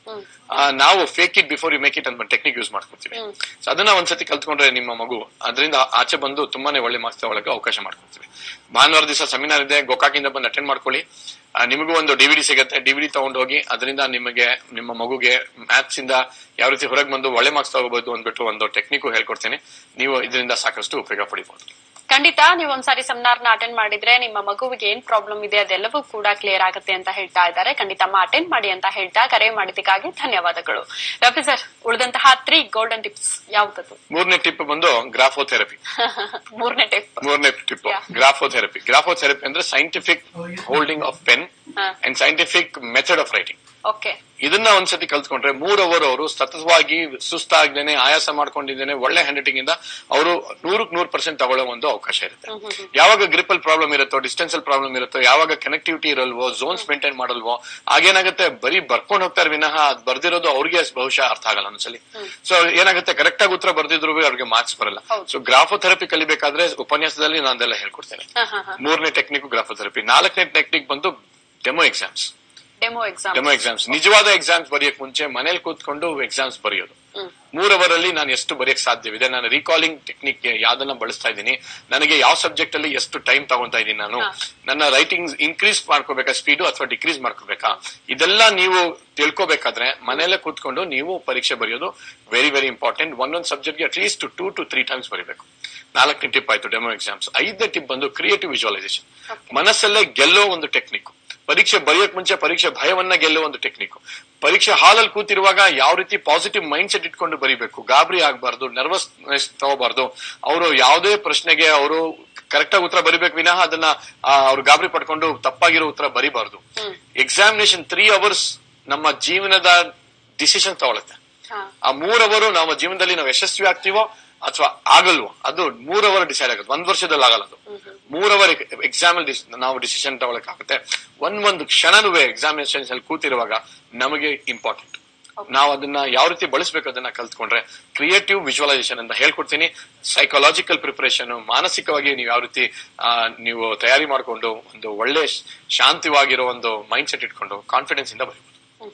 B: ಆ, ನಾವು fake it before you make it ಅಂತ ಟೆಕ್ನಿಕ್ ಯೂಸ್ ಮಾಡ್ಕೊತೀವಿ ಸೊ ಅದನ್ನ ಒಂದ್ಸತಿ ಕಲ್ತ್ಕೊಂಡ್ರೆ ನಿಮ್ಮ ಮಗು ಅದರಿಂದ ಆಚೆ ಬಂದು ತುಂಬಾನೇ ಒಳ್ಳೆ ಮಾರ್ಕ್ಸ್ ತಗೊಳಕ್ಕೆ ಅವಕಾಶ ಮಾಡ್ಕೊತೀವಿ ಭಾನುವಾರ ದಿವಸ ಸೆಮಿನಾರ್ ಇದೆ ಗೋಕಾಕಿಂದ ಬಂದು ಅಟೆಂಡ್ ಮಾಡ್ಕೊಳ್ಳಿ ಆ, ನಿಮಗೂ ಒಂದು ಡಿವಿಡಿ ಸಿಗುತ್ತೆ ಡಿವಿಡಿ ತಗೊಂಡು ಹೋಗಿ ಅದರಿಂದ ನಿಮಗೆ ನಿಮ್ಮ ಮಗುಗೆ ಮ್ಯಾಥ್ಸ್ ಇಂದ ಯಾವ ರೀತಿ ಹೊರಗೆ ಬಂದು ಒಳ್ಳೆ ಮಾರ್ಕ್ಸ್ ತಗೋಬಹುದು ಅಂದ್ಬಿಟ್ಟು ಒಂದು ಟೆಕ್ನಿಕ್ ಹೇಳ್ಕೊಡ್ತೀನಿ ನೀವು ಇದರಿಂದ ಸಾಕಷ್ಟು ಉಪಯೋಗ ಪಡಿಬಹುದು
A: ಖಂಡಿತ ನೀವು ಒಂದ್ಸಾರಿ ಸೆಮಿನಾರ್ ನ ಅಟೆಂಡ್ ಮಾಡಿದ್ರೆ ನಿಮ್ಮ ಮಗುವಿಗೆ ಏನ್ ಪ್ರಾಬ್ಲಮ್ ಇದೆ ಅದೆಲ್ಲವೂ ಕೂಡ ಕ್ಲಿಯರ್ ಆಗುತ್ತೆ ಅಂತ ಹೇಳ್ತಾ ಇದ್ದಾರೆ ಖಂಡಿತ ಅಟೆಂಡ್ ಮಾಡಿ ಅಂತ ಹೇಳ್ತಾ ಕರೆ ಮಾಡಿದ್ದಕ್ಕಾಗಿ ಧನ್ಯವಾದಗಳು ರಫಿ ಸರ್ ಉಳಿದಂತಹ ತ್ರೀ ಗೋಲ್ಡನ್ ಟಿಪ್ಸ್ ಯಾವ್ದದು
B: ಮೂರನೇ ಟಿಪ್ ಬಂದು ಗ್ರಾಫೋಥೆರಪಿ
A: ಮೂರನೇ ಟಿಪ್
B: ಮೂರನೇ ಟಿಪ್ ಗ್ರಾಫೋಥೆರಪಿ ಗ್ರಾಫೋಥೆರಪಿ ಅಂದ್ರೆ scientific holding of pen and scientific method of writing
A: okay
B: ಇದನ್ನ ಒಂದ್ಸತಿ ಕಲ್ತ್ಕೊಂಡ್ರೆ ಮೂರ್ ಅವರ್ ಅವರು ಸತತವಾಗಿ ಸುಸ್ತಾಗ್ದೇನೆ ಆಯಾಸ ಮಾಡ್ಕೊಂಡಿದ್ದೇನೆ ಒಳ್ಳೆ ಹ್ಯಾಂಡ್ ರೈಟಿಂಗ್ ಇಂದ ಅವರು ನೂರಕ್ ನೂರ್ ಪರ್ಸೆಂಟ್ ತಗೊಳ್ಳೋ ಒಂದು ಅವಕಾಶ ಇರುತ್ತೆ ಯಾವಾಗ ಗ್ರಿಪ್ ಅಲ್ಲಿ ಪ್ರಾಬ್ಲಮ್ ಇರುತ್ತೋ ಡಿಸ್ಟೆನ್ಸ್ ಅಲ್ಲಿ ಪ್ರಾಬ್ಲಮ್ ಇರುತ್ತೋ ಯಾವಾಗ ಕನೆಕ್ಟಿವಿಟಿ ಇರಲ್ವೋ ಝೋನ್ಸ್ ಮೇಂಟೈನ್ ಮಾಡಲ್ವೋ ಆಗೇನಾಗುತ್ತೆ ಬರೀ ಬರ್ಕೊಂಡ್ ಹೋಗ್ತಾರೆ ವಿನಃ ಅದ್ ಬರ್ದಿರೋದು ಅವ್ರಿಗೆ ಬಹುಶಃ ಅರ್ಥ ಆಗಲ್ಲ ಒಂದ್ಸಲಿ ಸೊ ಏನಾಗುತ್ತೆ ಕರೆಕ್ಟ್ ಆಗಿ ಉತ್ತರ ಬರ್ದಿದ್ರು ಅವ್ರಿಗೆ ಮಾರ್ಕ್ಸ್ ಬರಲ್ಲ ಸೊ ಗ್ರಾಫೋಥೆರಪಿ ಕಲಿಬೇಕಾದ್ರೆ ಉಪನ್ಯಾಸದಲ್ಲಿ ನಾನು ಅದೆಲ್ಲ ಹೇಳ್ಕೊಡ್ತೇನೆ ಮೂರನೇ ಟೆಕ್ನಿಕ್ ಗ್ರಾಫೋಥೆರಪಿ ನಾಲ್ಕನೇ ಟೆಕ್ನಿಕ್ ಬಂದು demo exams
A: demo exam
B: demo exams ನಿಜವಾದ ಎಕ್ಸಾಮ್ಸ್ ಬರೆಯಕ್ ಮುಂಚೆ ಮನೇಲಿ ಕೂತ್ಕೊಂಡು ಎಕ್ಸಾಮ್ಸ್ ಬರೆಯೋದು ಮೂರ್ ಅವರ್ ಅಲ್ಲಿ ನಾನು ಎಷ್ಟು ಬರೆಯಕ್ ಸಾಧ್ಯವಿದೆ ನಾನು ರೀಕಾಲಿಂಗ್ ಟೆಕ್ನಿಕ್ ಯಾವ್ದನ್ನ ಬಳಸ್ತಾ ಇದ್ದೀನಿ ನನಗೆ ಯಾವ ಸಬ್ಜೆಕ್ಟ್ ಅಲ್ಲಿ ಎಷ್ಟು ಟೈಮ್ ತಗೊಂತಾ ಇದ್ದೀನಿ ನಾನು ನನ್ನ ರೈಟಿಂಗ್ ಇನ್ಕ್ರೀಸ್ ಮಾಡ್ಕೋಬೇಕಾ ಸ್ಪೀಡು ಅಥವಾ ಡಿಕ್ರೀಸ್ ಮಾಡ್ಕೋಬೇಕಾ ಇದೆಲ್ಲ ನೀವು ತಿಳ್ಕೊಬೇಕಾದ್ರೆ ಮನೇಲೆ ಕೂತ್ಕೊಂಡು ನೀವು ಪರೀಕ್ಷೆ ಬರೆಯೋದು ವೆರಿ ವೆರಿ ಇಂಪಾರ್ಟೆಂಟ್ ಒಂದೊಂದು ಸಬ್ಜೆಕ್ಟ್ಗೆ at least two to three times ಬರೀಬೇಕು ನಾಲ್ಕನೇ ಟಿಪ್ ಆಯ್ತು ಡೆಮೋ ಎಕ್ಸಾಮ್ಸ್ ಐದನೇ ಟಿಪ್ ಬಂದು ಕ್ರಿಯೇಟಿವ್ ವಿಜುವಲೈಸೇಷನ್ ಮನಸ್ಸಲ್ಲೇ ಗೆಲ್ಲೋ ಒಂದು ಟೆಕ್ನಿಕ್ ಪರೀಕ್ಷೆ ಬರೆಯೋಕ್ ಮುಂಚೆ ಪರೀಕ್ಷೆ ಭಯವನ್ನ ಗೆಲ್ಲೋ ಒಂದು ಟೆಕ್ನಿಕ್ ಪರೀಕ್ಷೆ ಹಾಲಲ್ಲಿ ಕೂತಿರುವಾಗ ಯಾವ ರೀತಿ ಪಾಸಿಟಿವ್ ಮೈಂಡ್ ಸೆಟ್ ಇಟ್ಕೊಂಡು ಬರೀಬೇಕು ಗಾಬರಿ ಆಗ್ಬಾರ್ದು ನರ್ವಸ್ನೆಸ್ ತಗೋಬಾರ್ದು ಅವರು ಯಾವುದೇ ಪ್ರಶ್ನೆಗೆ ಅವರು ಕರೆಕ್ಟ್ ಆಗಿ ಉತ್ತರ ಬರಿಬೇಕು ವಿನಃ ಅದನ್ನ ಆ, ಅವ್ರು ಗಾಬರಿ ಪಡ್ಕೊಂಡು ತಪ್ಪಾಗಿರೋ ಉತ್ತರ ಬರಿಬಾರ್ದು ಎಕ್ಸಾಮಿನೇಷನ್ ತ್ರೀ ಅವರ್ಸ್ ನಮ್ಮ ಜೀವನದ ಡಿಸಿಷನ್ ತಗೊಳುತ್ತೆ ಆ ಮೂರ್ ಅವರು ನಮ್ಮ ಜೀವನದಲ್ಲಿ ನಾವು ಯಶಸ್ವಿ ಆಗ್ತೀವೋ ಅಥವಾ ಆಗಲ್ವೋ ಅದು ಮೂರ್ ಅವರ್ ಡಿಸೈಡ್ ಆಗುತ್ತೆ ಒಂದ್ ವರ್ಷದಲ್ಲಿ ಆಗಲ್ಲ ಅದು ಮೂರ್ ಅವರ್ ಎಕ್ಸಾಮ್ ನಾವು ಡಿಸಿಷನ್ ತಗೊಳಕ್ ಆಗುತ್ತೆ ಒಂದ್ ಒಂದು ಕ್ಷಣನೂ ಎಕ್ಸಾಮಿನೇಷನ್ಸ್ ಅಲ್ಲಿ ಕೂತಿರುವಾಗ ನಮಗೆ ಇಂಪಾರ್ಟೆಂಟ್ ನಾವು ಅದನ್ನ ಯಾವ ರೀತಿ ಬಳಸಬೇಕು ಅದನ್ನ ಕಲ್ತ್ಕೊಂಡ್ರೆ ಕ್ರಿಯೇಟಿವ್ ವಿಜುವಲೈಸೇಷನ್ ಅಂತ ಹೇಳ್ಕೊಡ್ತೀನಿ ಸೈಕಾಲಜಿಕಲ್ ಪ್ರಿಪರೇಷನ್ ಮಾನಸಿಕವಾಗಿ ನೀವು ಯಾವ ರೀತಿ ಆ, ನೀವು ತಯಾರಿ ಮಾಡ್ಕೊಂಡು ಒಂದು ಒಳ್ಳೆ ಶಾಂತಿವಾಗಿರೋ ಒಂದು ಮೈಂಡ್ ಸೆಟ್ ಇಟ್ಕೊಂಡು ಕಾನ್ಫಿಡೆನ್ಸ್ ಇಂದ ಬರೀಬಹುದು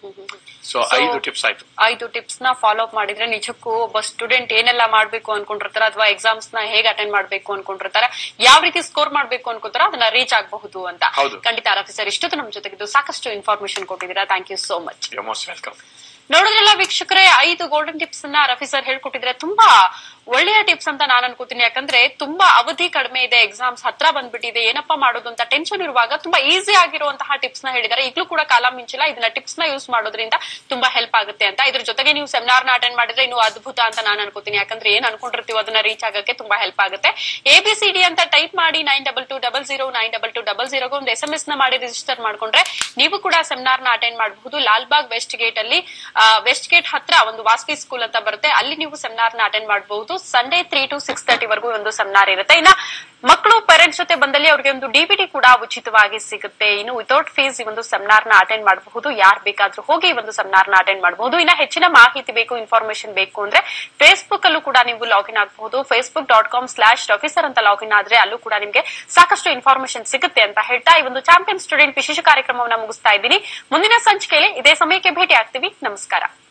B: ಸೊ ಐದು ಟಿಪ್ಸ್ ಆಯ್ತು
A: ಐದು ಟಿಪ್ಸ್ ನ ಫಾಲೋ ಅಪ್ ಮಾಡಿದ್ರೆ ನಿಜಕ್ಕೂ ಒಬ್ಬ ಸ್ಟೂಡೆಂಟ್ ಏನೆಲ್ಲ ಮಾಡ್ಬೇಕು ಅನ್ಕೊಂಡಿರ್ತಾರೆ ಅಥವಾ ಎಕ್ಸಾಮ್ಸ್ ನ ಹೇಗೆ ಅಟೆಂಡ್ ಮಾಡ್ಬೇಕು ಅನ್ಕೊಂಡಿರ್ತಾರೆ ಯಾವ ರೀತಿ ಸ್ಕೋರ್ ಮಾಡ್ಬೇಕು ಅನ್ಕೋತಾರೋ ಅದನ್ನ ರೀಚ್ ಆಗಬಹುದು ಅಂತ
B: ಹೌದು.
A: ಖಂಡಿತ ರಫಿ ಸರ್ ಇಷ್ಟೊತ್ತು ನಮ್ ಜೊತೆಗಿದ್ದು ಸಾಕಷ್ಟು ಇನ್ಫಾರ್ಮೇಶನ್ ಕೊಟ್ಟಿದ್ದೀರಾ thank you so much
B: you most welcome
A: ನೋಡಿದ್ರಲ್ಲ ವೀಕ್ಷಕರೇ ಐದು ಗೋಲ್ಡನ್ ಟಿಪ್ಸ್ ನ ರಫಿ ಸರ್ ಹೇಳ್ಕೊಟ್ಟಿದ್ರೆ ತುಂಬಾ ಒಳ್ಳೆಯ ಟಿಪ್ಸ್ ಅಂತ ನಾನು ಅನ್ಕೋತೀನಿ ಯಾಕಂದ್ರೆ ತುಂಬಾ ಅವಧಿ ಕಡಿಮೆ ಇದೆ ಎಕ್ಸಾಮ್ಸ್ ಹತ್ರ ಬಂದ್ಬಿಟ್ಟಿದೆ ಏನಪ್ಪಾ ಮಾಡೋದು ಅಂತ ಟೆನ್ಷನ್ ಇರುವಾಗ ತುಂಬಾ ಈಸಿ ಆಗಿರುವಂತಹ ಟಿಪ್ಸ್ ನ ಹೇಳಿದ್ದಾರೆ ಈಗಲೂ ಕೂಡ ಕಾಲ ಮಿಂಚಿಲ್ಲ ಇದನ್ನ ಟಿಪ್ಸ್ ನ ಯೂಸ್ ಮಾಡೋದ್ರಿಂದ ತುಂಬಾ ಹೆಲ್ಪ್ ಆಗುತ್ತೆ ಅಂತ ಇದ್ರ ಜೊತೆಗೆ ನೀವು ಸೆಮಿನಾರ್ ನ ಅಟೆಂಡ್ ಮಾಡಿದ್ರೆ ಇನ್ನೂ ಅದ್ಭುತ ಅಂತ ನಾನು ಅನ್ಕೋತೀನಿ ಯಾಕಂದ್ರೆ ಏನ್ ಅನ್ಕೊಂಡಿರ್ತೀವೋ ಅದನ್ನ ರೀಚ್ ಆಗಕ್ಕೆ ತುಂಬಾ ಹೆಲ್ಪ್ ಆಗುತ್ತೆ ಎ ಬಿ ಸಿ ಡಿ ಅಂತ ಟೈಪ್ ಮಾಡಿ nine double two double zero nine double two double ಜೀರೋಗೆ ಒಂದು ಎಸ್ ಎಂ ಎಸ್ ನ ಮಾಡಿ ರಿಜಿಸ್ಟರ್ ಮಾಡ್ಕೊಂಡ್ರೆ ನೀವು ಕೂಡ ಸೆಮಿನಾರ್ ನ ಅಟೆಂಡ್ ಮಾಡಬಹುದು ಲಾಲ್ಬಾಗ್ ವೆಸ್ಟ್ ಗೇಟ್ ಅಲ್ಲಿ ವೆಸ್ಟ್ ಗೇಟ್ ಹತ್ರ ಒಂದು ವಾಸ್ಪಿ ಸ್ಕೂಲ್ ಅಂತ ಬರುತ್ತೆ ಅಲ್ಲಿ ನೀವು ಸೆಮಿನಾರ್ ನ ಅಟೆಂಡ್ ಮಾಡಬಹುದು Sunday three to six thirty ವರೆಗೂ ಒಂದು ಸೆಮಿನಾರ್ ಇರುತ್ತೆ ಇನ್ನ ಮಕ್ಕಳು ಪೇರೆಂಟ್ಸ್ ಜೊತೆ ಬಂದಲ್ಲಿ ಅವ್ರಿಗೆ ಒಂದು ಡಿಬಿಟಿ ಕೂಡ ಉಚಿತವಾಗಿ ಸಿಗುತ್ತೆ ಇನ್ನು ವಿತೌಟ್ ಫೀಸ್ ಈ ಒಂದು ಸೆಮಿನಾರ್ ನ ಅಟೆಂಡ್ ಮಾಡಬಹುದು ಯಾರು ಬೇಕಾದ್ರೂ ಹೋಗಿ ಈ ಒಂದು ಸೆಮಿನಾರ್ ನ ಅಟೆಂಡ್ ಮಾಡಬಹುದು ಇನ್ನ ಹೆಚ್ಚಿನ ಮಾಹಿತಿ ಬೇಕು ಇನ್ಫಾರ್ಮೇಶನ್ ಬೇಕು ಅಂದ್ರೆ ಫೇಸ್ಬುಕ್ ಅಲ್ಲೂ ಕೂಡ ನೀವು ಲಾಗಿನ್ ಆಗಬಹುದು Facebook dot com slash Rafi sir ಅಂತ ಲಾಗಿನ್ ಆದ್ರೆ ಅಲ್ಲೂ ಕೂಡ ನಿಮಗೆ ಸಾಕಷ್ಟು ಇನ್ಫಾರ್ಮೇಶನ್ ಸಿಗುತ್ತೆ ಅಂತ ಹೇಳ್ತಾ ಈ ಒಂದು ಚಾಂಪಿಯನ್ ಸ್ಟೂಡೆಂಟ್ ವಿಶೇಷ ಕಾರ್ಯಕ್ರಮವನ್ನ ಮುಗಿಸ್ತಾ ಇದ್ದೀನಿ ಮುಂದಿನ ಸಂಚಿಕೆಯಲ್ಲಿ ಇದೇ ಸಮಯಕ್ಕೆ ಭೇಟಿ ಆಗ್ತೀವಿ ನಮಸ್ಕಾರ